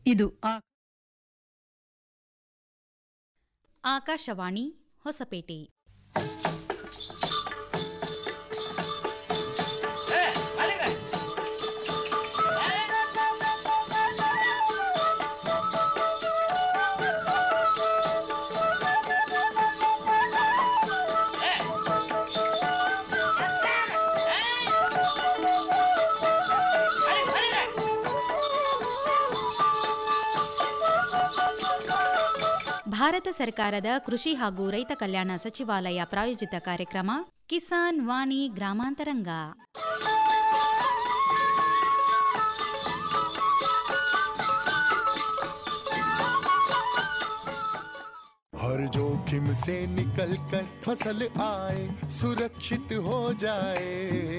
ಇದು ಆ ಆಕಾಶವಾಣಿ ಹೊಸಪೇಟೆ ಭಾರತ ಸರ್ಕಾರದ ಕೃಷಿ ಹಾಗೂ ರೈತ ಕಲ್ಯಾಣ ಸಚಿವಾಲಯ ಪ್ರಾಯೋಜಿತ ಕಾರ್ಯಕ್ರಮ ಕಿಸಾನ್ ವಾಣಿ ಗ್ರಾಮಾಂತರಂಗ हर जोखिम से निकल कर फसल आए सुरक्षित हो जाए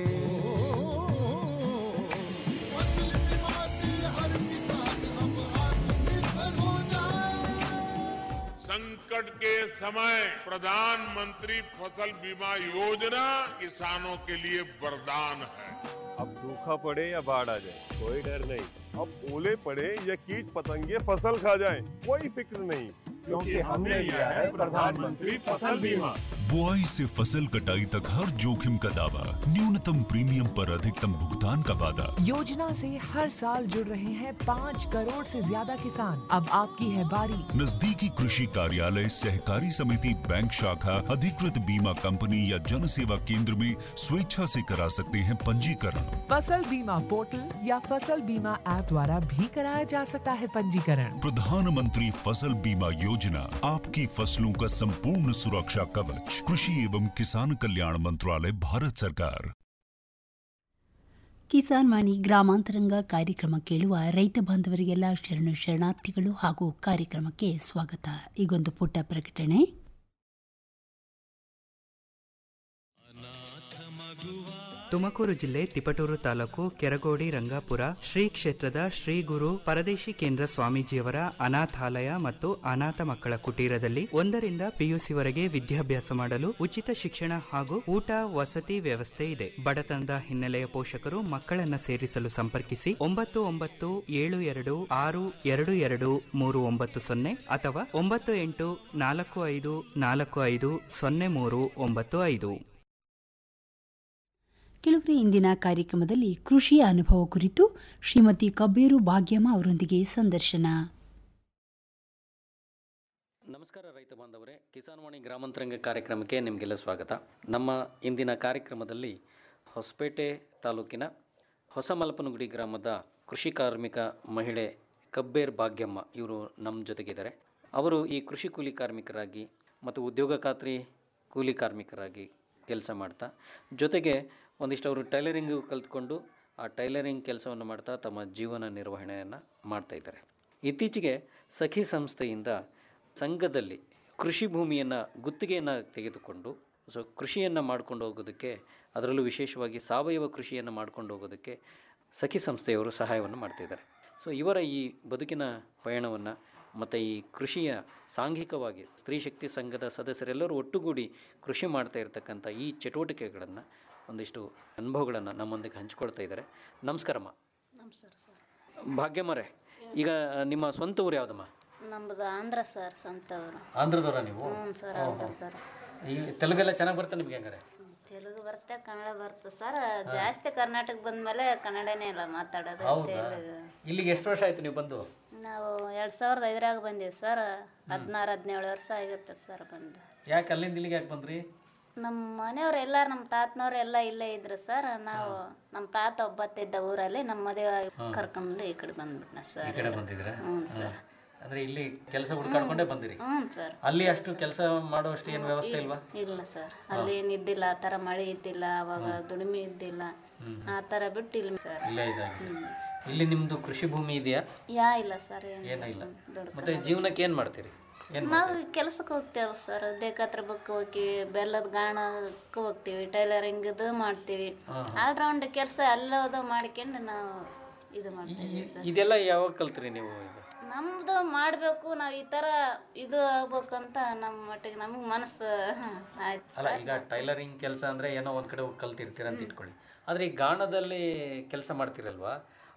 फसल बीमा से हर किसान अब आत्मनिर्भर हो जाए संकट के समय प्रधानमंत्री फसल बीमा योजना किसानों के लिए वरदान है अब सूखा पड़े या बाढ़ आ जाए कोई डर नहीं अब ओले पड़े या कीट पतंगे फसल खा जाए कोई फिक्र नहीं क्योंकि हमने लिया है प्रधानमंत्री फसल बीमा बुआई से फसल कटाई तक हर जोखिम का दावा न्यूनतम प्रीमियम पर अधिकतम भुगतान का वादा योजना से हर साल जुड़ रहे हैं पाँच करोड़ से ज्यादा किसान अब आपकी है बारी नजदीकी कृषि कार्यालय सहकारी समिति बैंक शाखा अधिकृत बीमा कंपनी या जन सेवा केंद्र में स्वेच्छा से करा सकते हैं पंजीकरण फसल बीमा पोर्टल या फसल बीमा ऐप द्वारा भी कराया जा सकता है पंजीकरण प्रधानमंत्री फसल बीमा योजना आपकी फसलों का संपूर्ण सुरक्षा कवच कृषि एवं किसान कल्याण मंत्रालय भारत सरकार ಕಿಸಾನ್ ವಾಣಿ ಗ್ರಾಮಾಂತರಂಗ ಕಾರ್ಯಕ್ರಮ ಕೇಳುವ ರೈತ ಬಾಂಧವರಿಗೆಲ್ಲ ಶರಣು ಶರಣಾರ್ಥಿಗಳು ಹಾಗೂ ಕಾರ್ಯಕ್ರಮಕ್ಕೆ ಸ್ವಾಗತ ಈಗೊಂದು ಪುಟ್ಟ ಪ್ರಕಟಣೆ ತುಮಕೂರು ಜಿಲ್ಲೆ ತಿಪಟೂರು ತಾಲೂಕು ಕೆರಗೋಡಿ ರಂಗಾಪುರ ಶ್ರೀ ಕ್ಷೇತ್ರದ ಶ್ರೀ ಗುರು ಪರದೇಶಿ ಕೇಂದ್ರ ಸ್ವಾಮೀಜಿಯವರ ಅನಾಥಾಲಯ ಮತ್ತು ಅನಾಥ ಮಕ್ಕಳ ಕುಟೀರದಲ್ಲಿ ಒಂದರಿಂದ ಪಿಯುಸಿವರೆಗೆ ವಿದ್ಯಾಭ್ಯಾಸ ಮಾಡಲು ಉಚಿತ ಶಿಕ್ಷಣ ಹಾಗೂ ಊಟ ವಸತಿ ವ್ಯವಸ್ಥೆ ಇದೆ ಬಡತನದ ಹಿನ್ನೆಲೆಯ ಪೋಷಕರು ಮಕ್ಕಳನ್ನ ಸೇರಿಸಲು ಸಂಪರ್ಕಿಸಿ ಒಂಬತ್ತು ಒಂಬತ್ತು ಏಳು ಎರಡು ಆರು ಎರಡು ಎರಡು ಮೂರು ಒಂಬತ್ತು ಸೊನ್ನೆ ಅಥವಾ ಒಂಬತ್ತು ಎಂಟು ನಾಲ್ಕು ಐದು ನಾಲ್ಕು ಐದು ಸೊನ್ನೆ ಮೂರು ಒಂಬತ್ತು ಐದು ಕೆಲವರೆ ಇಂದಿನ ಕಾರ್ಯಕ್ರಮದಲ್ಲಿ ಕೃಷಿಯ ಅನುಭವ ಕುರಿತು ಶ್ರೀಮತಿ ಕಬ್ಬೇರು ಭಾಗ್ಯಮ್ಮ ಅವರೊಂದಿಗೆ ಸಂದರ್ಶನ ನಮಸ್ಕಾರ ರೈತ ಬಾಂಧವರೇ ಕಿಸಾನ್ ವಾಣಿ ಗ್ರಾಮಾಂತರಂಗ ಕಾರ್ಯಕ್ರಮಕ್ಕೆ ನಿಮಗೆಲ್ಲ ಸ್ವಾಗತ ನಮ್ಮ ಇಂದಿನ ಕಾರ್ಯಕ್ರಮದಲ್ಲಿ ಹೊಸಪೇಟೆ ತಾಲೂಕಿನ ಹೊಸ ಮಲಪನಗುಡಿ ಗ್ರಾಮದ ಕೃಷಿ ಕಾರ್ಮಿಕ ಮಹಿಳೆ ಕಬ್ಬೇರ್ ಭಾಗ್ಯಮ್ಮ ಇವರು ನಮ್ಮ ಜೊತೆಗಿದ್ದಾರೆ ಅವರು ಈ ಕೃಷಿ ಕೂಲಿ ಕಾರ್ಮಿಕರಾಗಿ ಮತ್ತು ಉದ್ಯೋಗ ಖಾತ್ರಿ ಕೂಲಿ ಕಾರ್ಮಿಕರಾಗಿ ಕೆಲಸ ಮಾಡ್ತಾ ಜೊತೆಗೆ ಒಂದಿಷ್ಟು ಅವರು ಟೈಲರಿಂಗು ಕಲಿತ್ಕೊಂಡು ಆ ಟೈಲರಿಂಗ್ ಕೆಲಸವನ್ನು ಮಾಡ್ತಾ ತಮ್ಮ ಜೀವನ ನಿರ್ವಹಣೆಯನ್ನು ಮಾಡ್ತಾ ಇದ್ದಾರೆ ಇತ್ತೀಚೆಗೆ ಸಖಿ ಸಂಸ್ಥೆಯಿಂದ ಸಂಘದಲ್ಲಿ ಕೃಷಿ ಭೂಮಿಯನ್ನು ಗುತ್ತಿಗೆಯನ್ನು ತೆಗೆದುಕೊಂಡು ಸೊ ಕೃಷಿಯನ್ನು ಮಾಡ್ಕೊಂಡು ಹೋಗೋದಕ್ಕೆ ಅದರಲ್ಲೂ ವಿಶೇಷವಾಗಿ ಸಾವಯವ ಕೃಷಿಯನ್ನು ಮಾಡ್ಕೊಂಡು ಹೋಗೋದಕ್ಕೆ ಸಖಿ ಸಂಸ್ಥೆಯವರು ಸಹಾಯವನ್ನು ಮಾಡ್ತಿದ್ದಾರೆ ಸೊ ಇವರ ಈ ಬದುಕಿನ ಪಯಣವನ್ನು ಮತ್ತು ಈ ಕೃಷಿಯ ಸಾಂಘಿಕವಾಗಿ ಸ್ತ್ರೀ ಶಕ್ತಿ ಸಂಘದ ಸದಸ್ಯರೆಲ್ಲರೂ ಒಟ್ಟುಗೂಡಿ ಕೃಷಿ ಮಾಡ್ತಾ ಇರತಕ್ಕಂಥ ಈ ಚಟುವಟಿಕೆಗಳನ್ನು ಒಂದಿಷ್ಟು ಅನುಭವಗಳನ್ನು ನಮ್ಮೊಂದಿಗೆ ಹಂಚ್ಕೊಳ್ತಾ ಇದ್ದಾರೆ ನಮಸ್ಕಾರಮ್ಮ ನಮಸ್ಕಾರ ಸರ್ ಭಾಗ್ಯಮ್ಮರೇ ಈಗ ನಿಮ್ಮ ಸ್ವಂತ ಊರು ಯಾವುದಮ್ಮ ನಮ್ಮದು ಆಂಧ್ರ ಸರ್ ಸ್ವಂತವರು ಆಂಧ್ರದವರ ನೀವು ಹ್ಞೂ ಸರ್ ಓಹೋ. ಆಂಧ್ರದವ್ರು ಈ ತೆಲುಗೆಲ್ಲ ಚೆನ್ನಾಗಿ ಬರುತ್ತೆ ನಿಮ್ಗೆ ಹೆಂಗಾರೆ ತೆಲುಗು ಬರುತ್ತೆ ಕನ್ನಡ ಬರುತ್ತೆ ಸರ್ ಜಾಸ್ತಿ ಕರ್ನಾಟಕ ಬಂದಮೇಲೆ ಕನ್ನಡನೇ ಎಲ್ಲ ಮಾತಾಡೋದು ಹೌದಾ ತೆಲುಗು ಇಲ್ಲಿಗೆ ಎಷ್ಟು ವರ್ಷ ಆಯ್ತು ನೀವು ಬಂದು ನಾವು ಎರಡು ಸಾವಿರದ ಐದರಾಗ ಬಂದೀವಿ ಸರ್ ಹದಿನಾರು ಹದಿನೇಳು ವರ್ಷ ಆಗಿರ್ತದೆ ಸರ್ ಬಂದು ಯಾಕೆ ಅಲ್ಲಿಂದ ಇಲ್ಲಿಗೆ ಯಾಕೆ ಬಂದ್ರಿ ನಮ್ಮ ಮನೆಯವ್ರು ಎಲ್ಲ ನಮ್ಮ ತಾತನವ್ರು ಎಲ್ಲ ಇಲ್ಲೇ ಇದ್ರು ಸರ್ ನಾವು ನಮ್ಮ ತಾತ ಒಬ್ಬತ್ತಿದ್ದ ಊರಲ್ಲಿ ನಮ್ಮ ಮದುವೆ ಕರ್ಕೊಂಡು ಈ ಕಡೆ ಬಂದ್ಬಿಟ್ನ ಈ ಸರ್ ಕಡೆ ಬಂದಿದ್ದೀರಾ ಹ್ಞೂ ಸರ್ ಅಂದ್ರೆ ಇಲ್ಲಿ ಕೆಲಸ ಹುಡ್ಕಾಡ್ಕೊಂಡೇ ಬಂದಿರಿ ಹ್ಞೂ ಸರ್ ಅಲ್ಲಿ ಅಷ್ಟು ಕೆಲಸ ಮಾಡುವಷ್ಟು ಏನು ವ್ಯವಸ್ಥೆ ಇಲ್ವಾ ಇಲ್ಲ ಸರ್ ಅಲ್ಲಿ ಏನ್ ಇದ್ದಿಲ್ಲ ಆ ಥರ ಮಳೆ ಇದ್ದಿಲ್ಲ ಅವಾಗ ದುಡಿಮೆ ಇದ್ದಿಲ್ಲ ಆ ಥರ ಬಿಟ್ಟು ಇಲ್ಲ ಸರ್ ಇಲ್ಲೇ ಇದಾಗಿ ಇಲ್ಲಿ ನಿಮ್ದು ಕೃಷಿ ಭೂಮಿ ಇದೆಯಾ ಯಾ ಇಲ್ಲ ಸರ್ ಏನೂ ಇಲ್ಲ ಮತ್ತೆ ಜೀವನಕ್ಕೆ ಏನು ಮಾಡ್ತೀರಿ ಏನು ನಾವು ಕೆಲಸಕ್ಕೆ ಹೋಗ್ತೇವೆ ಸರ್ ದೇಕತ್ರ ಬುಕ್ ಹೋಗ್ತೀವಿ ಬೆಲ್ಲದ ಗಾಣಕ್ಕೆ ಹೋಗ್ತೀವಿ ಟೈಲರಿಂಗ್ದು ಮಾಡ್ತೀವಿ ಆಲ್ರೌಂಡ್ ಕೆಲಸ ಎಲ್ಲದು ಮಾಡ್ಕೊಂಡು ನಾವು ಇದು ಮಾಡ್ತೀವಿ ಸರ್ ಇದೆಲ್ಲ ಯಾವಾಗ ಕಲ್ತ್ರಿ ನೀವು ಈಗ ನಮ್ದು ಮಾಡಬೇಕು ನಾವು ಈ ಥರ ಇದು ಆಗ್ಬೇಕಂತ ನಮ್ಮ ಮಟ್ಟಿಗೆ ನಮಗೆ ಮನಸ್ಸು ಆಯ್ತು ಅಲ್ಲ ಈಗ ಟೈಲರಿಂಗ್ ಕೆಲಸ ಅಂದ್ರೆ ಏನೋ ಒಂದ್ ಕಡೆ ಹೋಗಿ ಕಲ್ತಿರ್ತೀರ ಅಂತ ಇಟ್ಕೊಳ್ಳಿ ಆದ್ರೆ ಈ ಗಾಣದಲ್ಲಿ ಕೆಲಸ ಮಾಡ್ತಿರಲ್ವಾ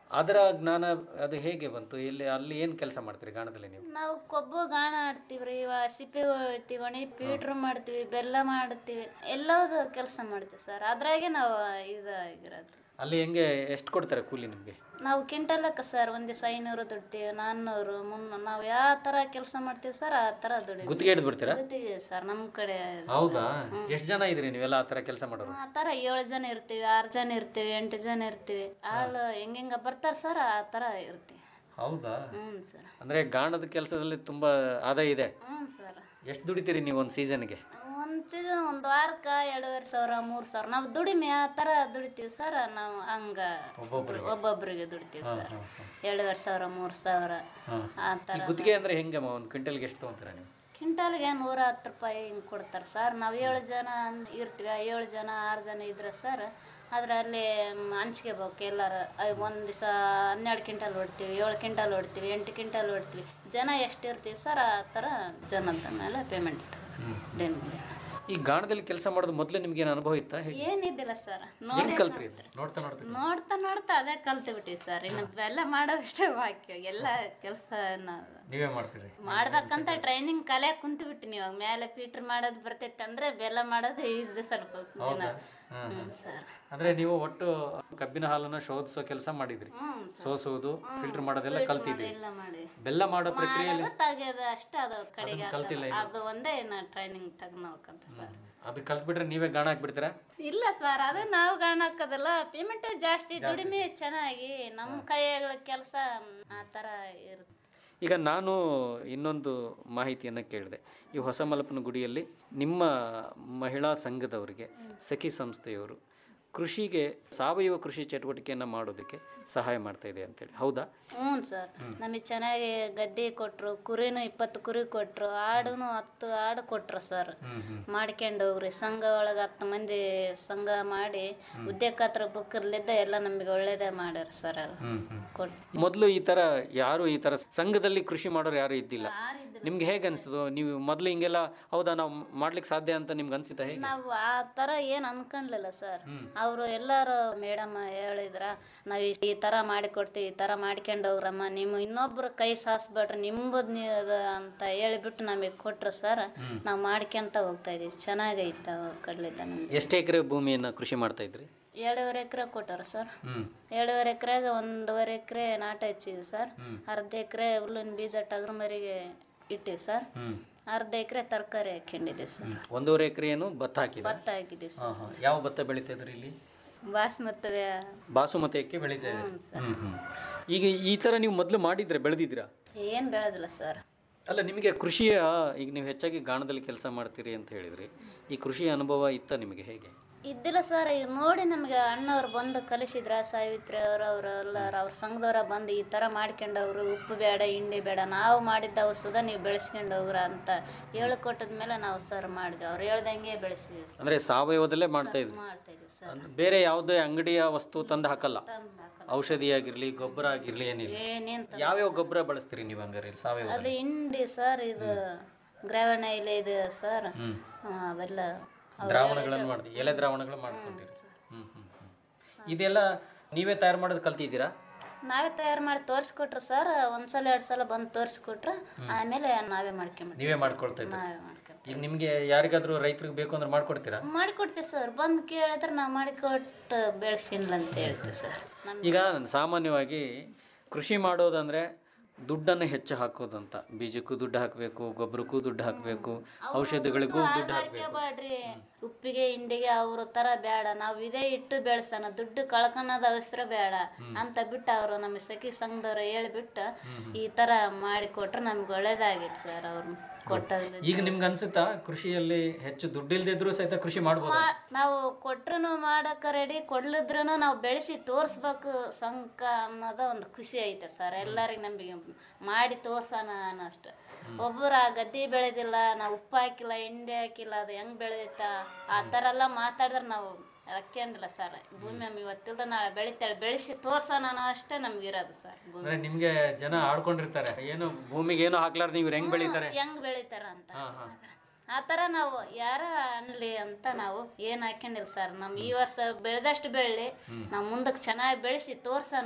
ಅದರ ಜ್ಞಾನ ಅದು ಹೇಗೆ ಬಂತು ಇಲ್ಲಿ ಅಲ್ಲಿ ಏನು ಕೆಲಸ ಮಾಡ್ತೀರಿ ಗಾಣದಲ್ಲಿ ನೀವು ನಾವು ಕೊಬ್ಬು ಗಾಣ ಆಡ್ತೀವ್ರಿ ಇವ ಸಿಪ್ಪೆ ಹೊಡಿತೀವಿ ಒಣಿ ಪೀಟ್ರ್ ಮಾಡ್ತೀವಿ ಬೆಲ್ಲ ಮಾಡ್ತೀವಿ ಎಲ್ಲದು ಕೆಲಸ ಮಾಡ್ತೀವಿ ಸರ್ ಅದ್ರಾಗೆ ನಾವು ಇದಾಗಿರೋದು ಅಲ್ಲಿ ಹೆಂಗೆ ಎಷ್ಟು ಕೊಡ್ತಾರೆ ಕೂಲಿ ನಿಮಗೆ ನಾವು ಕ್ವಿಂಟಲಕ್ಕೆ ಸರ್ ಒಂದು ದಿವಸ ಐನೂರು ದುಡ್ತೀವಿ ನಾನ್ನೂರು ಮುನ್ನೂರು ನಾವು ಯಾವ ಥರ ಕೆಲಸ ಮಾಡ್ತೀವಿ ಸರ್ ಆ ಥರ ದುಡಿ ಗುತ್ತಿಗೆ ಹಿಡ್ದು ಬಿಡ್ತೀರಾ ಗುತ್ತಿಗೆ ಸರ್ ನಮ್ಮ ಕಡೆ ಹೌದಾ ಎಷ್ಟು ಜನ ಇದ್ರಿ ನೀವೆಲ್ಲ ಆ ಥರ ಕೆಲಸ ಮಾಡೋರು ಆ ಥರ ಏಳು ಜನ ಇರ್ತೀವಿ ಆರು ಜನ ಇರ್ತೀವಿ ಎಂಟು ಜನ ಇರ್ತೀವಿ ಆಳು ಹೆಂಗೆಂಗ ಬರ್ತಾರೆ ಸರ್ ಆ ಥರ ಇರ್ತೀವಿ ಹೌದಾ ಹ್ಞೂ ಸರ್ ಅಂದರೆ ಗಾಣದ ಕೆಲಸದಲ್ಲಿ ತುಂಬ ಆದಾಯ ಇದೆ ಹ್ಞೂ ಸರ್ ಎಷ್ಟು ದುಡಿತೀರಿ ನೀವು ಒಂದು ಸೀಸನ್ಗೆ ಒಂದು ಸೀಸನ್ ಒಂದು ವಾರಕ್ಕೆ ಎರಡೂವರೆ ಸಾವಿರ ಮೂರು ಸಾವಿರ ನಾವು ದುಡಿಮೆ ಆ ಥರ ದುಡಿತೀವಿ ಸರ್ ನಾವು ಹಂಗ ಒಬ್ಬೊಬ್ರಿಗೆ? ಒಬ್ಬೊಬ್ಬರಿಗೆ ದುಡಿತೀವಿ ಹಾ, ಸರ್ ಹಾ, ಎರಡೂವರೆ ಸಾವಿರ ಮೂರು ಸಾವಿರ ಹಾಂ ಆ ಈ ಥರ ಗುತ್ತಿಗೆ ಅಂದರೆ ಹೆಂಗೆ ಒಂದು ಕ್ವಿಂಟಲ್ಗೆ ಎಷ್ಟು ತೊಗೊಂತೀರಾ ನೀವು ಕ್ವಿಂಟಾಲ್ಗೆ ನೂರ ಹತ್ತು ರೂಪಾಯಿ ಹಿಂಗೆ ಕೊಡ್ತಾರೆ ಸರ್ ನಾವು ಏಳು ಜನ ಅನ್- ಇರ್ತೀವಿ ಆ ಏಳು ಜನ ಆರು ಜನ ಇದ್ರೆ ಸರ್ ಅದರಲ್ಲಿ ಹಂಚ್ಕೋಬೇಕು ಎಲ್ಲರೂ ಒಂದು ದಿವಸ ಹನ್ನೆರಡು ಕ್ವಿಂಟಲ್ ಹೊಡ್ತೀವಿ ಏಳು ಕ್ವಿಂಟಲ್ ಹೊಡ್ತೀವಿ ಎಂಟು ಕ್ವಿಂಟಲ್ ಹೊಡ್ತೀವಿ ಜನ ಎಷ್ಟು ಇರ್ತೀವಿ ಸರ್ ಆ ಥರ ಜನದ ಮೇಲೆ ಪೇಮೆಂಟ್ ದಿನ ಈ ಗಾಣದಲ್ಲಿ ಕೆಲಸ ಮಾಡೋದು ಮೊದಲು ನಿಮ್ಗೆ ಏನು ಅನುಭವ ಇತ್ತಾ ಹೇಗೆ ಏನಿದ್ದಿಲ್ಲ ಸರ್ ಹೆಂಗೆ ನೋಡಿ ಕಲ್ತ್ರಿ ಇದು? ನೋಡ್ತಾ ನೋಡ್ತಾ ನೋಡ್ತಾ ನೋಡ್ತಾ ಅದೇ ಕಲ್ತು ಬಿಟ್ಟಿವಿ ಸರ್ ಇನ್ನು ಎಲ್ಲ ಮಾಡೋದಷ್ಟೇ ಬಾಕಿ ಎಲ್ಲ ಕೆಲಸ ನೀವೇ ಮಾಡ್ತೀರಿ ಮಾಡ್ಬೇಕಂತ ಟ್ರೈನಿಂಗ್ ಕಲೆ ಕುಂತು ಬಿಟ್ಟಿನಿ ಇವಾಗ ಮೇಲೆ ಪೀಟ್ರ್ ಮಾಡೋದು ಬರ್ತೈತೆ ಅಂದ್ರೆ ಬೆಲ್ಲ ಮಾಡೋದು ಈಸಿ ಸ್ವಲ್ಪ ದಿನ ಹೌದಾ ಹಾಂ ಹ್ಞೂ ಸರ್ ಅಂದರೆ ನೀವು ಒಟ್ಟು ಕಬ್ಬಿನ ಹಾಲನ್ನು ಶೋಧಿಸೋ ಕೆಲಸ ಮಾಡಿದ್ರಿ ಹ್ಮ್ ಸೋಸೋದು ಫಿಲ್ಟರ್ ಮಾಡೋದೆಲ್ಲ ಕಲ್ತಿದ್ರಿ ಎಲ್ಲ ಮಾಡಿ ಬೆಲ್ಲ ಮಾಡೋ ಪ್ರಕ್ರಿಯೆಯಲ್ಲಿ ಮಾಡೋದು ತೆಗೆಯೋದು ಅಷ್ಟೇ ಅದು ಕಡೆಗೆ ಅದನ್ನ ಕಲ್ತಿಲ್ಲ ಹಾಕೋದು. ಅದು ಒಂದೇ ನಾ ಟ್ರೈನಿಂಗ್ ತೆಗ್ನೋಕಂತ ಸರ್ ಅದು ಕಲ್ತ್ಬಿಟ್ರೆ ನೀವೇ ಗಾಣ ಹಾಕ್ಬಿಡ್ತೀರಾ ಇಲ್ಲ ಸರ್ ಅದು ನಾವು ಗಾಣ ಹಾಕೋದಲ್ಲ ಪೇಮೆಂಟ್ ಜಾಸ್ತಿ ದುಡಿಮೆ ಚೆನ್ನಾಗಿ ನಮ್ಮ ಕೈಯಾಗಳ ಕೆಲಸ ಆ ಥರ ಇರುತ್ತೆ ಈಗ ನಾನು ಇನ್ನೊಂದು ಮಾಹಿತಿಯನ್ನು ಕೇಳಿದೆ ಈ ಹೊಸ ಮಲಪನ ಗುಡಿಯಲ್ಲಿ ನಿಮ್ಮ ಮಹಿಳಾ ಸಂಘದವರಿಗೆ ಸಖಿ ಸಂಸ್ಥೆಯವರು ಕೃಷಿಗೆ ಸಾವಯವ ಕೃಷಿ ಚಟುವಟಿಕೆಯನ್ನು ಮಾಡೋದಕ್ಕೆ ಸಹಾಯ ಮಾಡ್ತಾ ಇದೆ ಅಂತೇಳಿ ಹೌದಾ ಹ್ಞೂ ಸರ್ ನಮಗೆ ಚೆನ್ನಾಗಿ ಗದ್ದೆ ಕೊಟ್ಟರು ಕುರಿನೂ ಇಪ್ಪತ್ತು ಕುರಿ ಕೊಟ್ಟರು ಆಡುನು ಹತ್ತು ಆಡು ಕೊಟ್ರು ಸರ್ ಮಾಡ್ಕೊಂಡು ಹೋಗ್ರಿ ಸಂಘ ಒಳಗೆ ಹತ್ತು ಮಂದಿ ಸಂಘ ಮಾಡಿ ಉದ್ಯೋಗತ್ರ ಬುಕ್ಕರ್ಲಿದ್ದ ಎಲ್ಲ ನಮಗೆ ಒಳ್ಳೇದೇ ಮಾಡ್ಯಾರ ಸರ್ ಅದು ಕೊಟ್ಟು ಮೊದಲು ಈ ಥರ ಯಾರು ಈ ಥರ ಸಂಘದಲ್ಲಿ ಕೃಷಿ ಮಾಡೋರು ಯಾರು ಇದ್ದಿಲ್ಲ ನಿಮ್ಗೆ ಹೇಗೆ ಅನಿಸ್ತದೋ ನೀವು ಮೊದಲು ಹಿಂಗೆಲ್ಲ ಹೌದಾ ನಾವು ಮಾಡ್ಲಿಕ್ಕೆ ಸಾಧ್ಯ ಅಂತ ನಿಮ್ಗೆ ಅನ್ಸಿತಾ ಹೇಗೆ ನಾವು ಆ ಥರ ಏನು ಅನ್ಕೊಂಡ್ಲಿಲ್ಲ ಸರ್ ಅವರು ಎಲ್ಲರೂ ಮೇಡಮ್ ಹೇಳಿದ್ರ ನಾವು ಈ ಥರ ಮಾಡಿಕೊಡ್ತೀವಿ ಈ ಥರ ಮಾಡ್ಕೊಂಡು ಹೋಗ್ರಮ್ಮ ನೀವು ಇನ್ನೊಬ್ರು ಕೈ ಸಾಸ್ಬೇಡ್ರಿ ನಿಂಬುದು ನೀವು ಅಂತ ಹೇಳಿಬಿಟ್ಟು ನಮಗೆ ಕೊಟ್ರು ಸರ್ ನಾವು ಮಾಡ್ಕೊಂತ ಹೋಗ್ತಾ ಇದೀವಿ ಚೆನ್ನಾಗೈತೆ ಅವ್ರ ಕಡ್ಲಿದ್ದ ನಮಗೆ ಎಷ್ಟು ಎಕರೆ ಭೂಮಿಯನ್ನು ಕೃಷಿ ಮಾಡ್ತಾ ಇದ್ರಿ ಎರಡೂವರೆ ಎಕರೆ ಕೊಟ್ಟಾರ ಸರ್ ಹ್ಞೂ ಎರಡೂವರೆ ಎಕರೆಗೆ ಒಂದೂವರೆ ಎಕರೆ ನಾಟ ಹಚ್ಚಿವಿ ಸರ್ ಅರ್ಧ ಎಕರೆ ಹುಲ್ಲಿನ ಬೀಜ ಟಗರು ಮರಿಗೆ ಇಟ್ಟಿವಿ ಸರ್ ಹ್ಞೂ ಅರ್ಧ ಎಕರೆ ತರಕಾರಿ ಹಾಕೊಂಡಿದ್ದೀವಿ ಸರ್ ಒಂದೂವರೆ ಎಕರೆ ಏನು ಭತ್ತ ಹಾಕಿದೆ ಭತ್ತ ಹಾಕಿದ್ದೀವಿ ಸರ್ ಹಾಂ ಹಾಂ ಯಾವ ಭತ್ತ ಬೆಳೀತಾ ಇದ್ರಿ ಇಲ್ಲಿ ಬಾಸ್ಮತಿ ಬಾಸುಮತಿ ಅಕ್ಕಿ ಬೆಳೀತಾ ಇದೆ ಹ್ಞೂ ಹ್ಞೂ ಈಗ ಈ ಥರ ನೀವು ಮೊದಲು ಮಾಡಿದ್ರೆ ಬೆಳೆದಿದ್ದೀರಾ ಏನು ಬೆಳೆದಿಲ್ಲ ಸರ್ ಅಲ್ಲ ನಿಮಗೆ ಕೃಷಿಯ ಈಗ ನೀವು ಹೆಚ್ಚಾಗಿ ಗಾಣದಲ್ಲಿ ಕೆಲಸ ಮಾಡ್ತೀರಿ ಅಂತ ಹೇಳಿದ್ರಿ ಈ ಕೃಷಿಯ ಅನುಭವ ಇತ್ತ ನಿಮಗೆ ಹೇಗೆ ಇದ್ದಿಲ್ಲ ಸರ್ ಈಗ ನೋಡಿ ನಮಗೆ ಅಣ್ಣವ್ರು ಬಂದು ಕಲಿಸಿದ್ರ ಸಾವಿತ್ರಿ ಅವರು ಅವರು ಎಲ್ಲರು ಅವ್ರ ಸಂಘದವ್ರ ಬಂದು ಈ ಥರ ಮಾಡ್ಕೊಂಡವ್ರು ಉಪ್ಪು ಬೇಡ ಹಿಂಡಿ ಬೇಡ ನಾವು ಮಾಡಿದ್ದ ಔಷಧ ನೀವು ಬೆಳೆಸ್ಕೊಂಡು ಹೋಗ್ರ ಅಂತ ಹೇಳಿಕೊಟ್ಟದ ಮೇಲೆ ನಾವು ಸರ್ ಮಾಡಿದ್ವಿ ಅವ್ರು ಹೇಳ್ದಂಗೆ ಬೆಳೆಸಿದ್ವಿ ಸರ್ ಅಂದರೆ ಸಾವಯವದಲ್ಲೇ ಮಾಡ್ತಾ ಇದ್ರಿ ಮಾಡ್ತಾ ಇದೀವಿ ಸರ್ ಅಂದ್ರೆ ಬೇರೆ ಯಾವುದೇ ಅಂಗಡಿಯ ವಸ್ತು ತಂದು ಹಾಕಲ್ಲ ತಂದು ಹಾಕಲ್ಲ. ಔಷಧಿ ಆಗಿರಲಿ ಗೊಬ್ಬರ ಆಗಿರಲಿ ಏನಿಲ್ಲ ಏನೇನ್ ತ- ಯಾವ್ಯಾವ ಗೊಬ್ಬರ ಬಳಸ್ತೀರಿ ನೀವು ಹಂಗಾರೆ ಸಾವಯವ ಅದು ಹಿಂಡಿ ಸರ್ ಇದು ಗ್ರಾವಣ ಎಲೆ ಇದೆ ಸರ್ ಅವೆಲ್ಲ ಅವ್ರು ದ್ರಾವಣಗಳನ್ನು ಮಾಡ್ತೀವಿ ಎಲೆ ದ್ರಾವಣಗಳು ಮಾಡ್ಕೊಂತೀರಿ ಹ್ಞೂ ಹ್ಞೂ ಹ್ಞೂ ಇದೆಲ್ಲ ನೀವೇ ತಯಾರು ಮಾಡೋದು ಕಲ್ತಿದ್ದೀರಾ ನಾವೇ ತಯಾರು ಮಾಡಿ ತೋರಿಸ್ಕೊಟ್ರು ಸರ್ ಒಂದ್ಸಲ ಎರಡು ಸಲ ಬಂದು ತೋರಿಸ್ಕೊಟ್ರು ಆಮೇಲೆ ನಾವೇ ಮಾಡ್ಕೊಂಬಿಡ್ತೀವಿ ನೀವೇ ಮಾಡ್ಕೊಳ್ತಾ ಇದ್ದೀರಿ ನಾವೇ ಮಾಡ್ಕೊಂತೀವಿ ಈಗ ನಿಮಗೆ ಯಾರಿಗಾದ್ರೂ ರೈತರಿಗೆ ಬೇಕು ಅಂದ್ರೆ ಮಾಡ್ಕೊಡ್ತೀರಾ ಮಾಡಿಕೊಡ್ತೀವಿ ಸರ್ ಬಂದು ಕೇಳಿದ್ರೆ ನಾವು ಮಾಡಿಕೊಟ್ಟು ಬೆಳೆಸಿಲ್ಲ ಅಂತ ಹೇಳ್ತೀವಿ ಸರ್ ನಮ್ಗೆ ಈಗ ಸಾಮಾನ್ಯವಾಗಿ ಕೃಷಿ ಮಾಡೋದಂದ್ರೆ ದುಡ್ಡನ್ನು ಹೆಚ್ಚು ಹಾಕೋದಂತ ಬೀಜಕ್ಕೂ ದುಡ್ಡು ಹಾಕಬೇಕು ಗೊಬ್ಬರಕ್ಕೂ ದುಡ್ಡು ಹಾಕಬೇಕು ಔಷಧಿಗಳಿಗೂ ದುಡ್ಡು ಹಾಕಬೇಕು ಬಾಡ್ರಿ ಉಪ್ಪಿಗೆ ಹಿಂಡಿಗೆ ಅವ್ರ ತರ ಬೇಡ ನಾವು ಇದೇ ಇಟ್ಟು ಬೆಳೆಸೋಣ ದುಡ್ಡು ಕಳ್ಕೊಳೋದು ಅವಸರ ಬೇಡ ಅಂತ ಬಿಟ್ಟು ಅವರು ನಮ್ಮ ಸಖಿ ಸಂಘದವ್ರು ಹೇಳ್ಬಿಟ್ಟು ಈ ತರ ಮಾಡಿಕೊಟ್ರೆ ನಮ್ಗೆ ಒಳ್ಳೇದಾಗಿತ್ತು ಸರ್ ಅವ್ರು ಕೊಟ್ಟದ್ದು ಈಗ ನಿಮ್ಗೆ ಅನ್ಸುತ್ತಾ ಕೃಷಿಯಲ್ಲಿ ಹೆಚ್ಚು ದುಡ್ಡಿಲ್ದಿದ್ರು ಸಹಿತ ಕೃಷಿ ಮಾಡ್ಬೋದು ಮಾ- ನಾವು ಕೊಟ್ರು ಮಾಡಕ್ಕೆ ರೆಡಿ ಕೊಡ್ಲಿದ್ರು ನಾವು ಬೆಳೆಸಿ ತೋರಿಸ್ಬೇಕು ಸಂಕ ಅನ್ನೋದು ಒಂದು ಖುಷಿ ಐತೆ ಸರ್ ಎಲ್ಲರಿಗೆ ನಮಗೆ ಮಾಡಿ ತೋರ್ಸೋಣ ಅನ್ನೋಷ್ಟು ಒಬ್ಬರು ಆ ಗದ್ದೆ ಬೆಳೆದಿಲ್ಲ ನಾವು ಉಪ್ಪು ಹಾಕಿಲ್ಲ ಹಿಂಡಿ ಹಾಕಿಲ್ಲ ಅದು ಹೆಂಗ್ ಬೆಳೆದೈತ ಆ ಥರ ಎಲ್ಲ ಮಾತಾಡಿದ್ರೆ ನಾವು ಅಕ್ಕೇನಿಲ್ಲ ಸರ್ ಭೂಮಿ ನಮ್ಗೆ ಇವತ್ತಿಲ್ದ ನಾಳೆ ಬೆಳಿತಾಳೆ ಬೆಳೆಸಿ ತೋರ್ಸೋಣ ಅನ್ನೋ ಅಷ್ಟೇ ನಮ್ಗೆ ಇರೋದು ಸರ್ ಭೂಮಿ ಅಂದ್ರೆ ನಿಮ್ಗೆ ಜನ ಆಡ್ಕೊಂಡಿರ್ತಾರೆ ಏನು ಭೂಮಿಗೆ ಏನು ಹಾಕ್ಲಾರ್ದು ನೀವು ಹೆಂಗ್ ಬೆಳಿತಾರೆ ಹೆಂಗ್ ಬೆಳಿತಾರ ಅಂತ ಹಾ ಹಾ ಆ ಥರ ನಾವು ಯಾರ ಅನ್ಲಿ ಅಂತ ನಾವು ಏನು ಹಾಕೊಂಡಿಲ್ಲ ಸರ್ ನಮ್ಮ ಈ ವರ್ಷ ಬೆಳೆದಷ್ಟು ಬೆಳ್ಳಿ ನಾವು ಮುಂದಕ್ಕೆ ಚೆನ್ನಾಗಿ ಬೆಳೆಸಿ ತೋರ್ಸೋಣ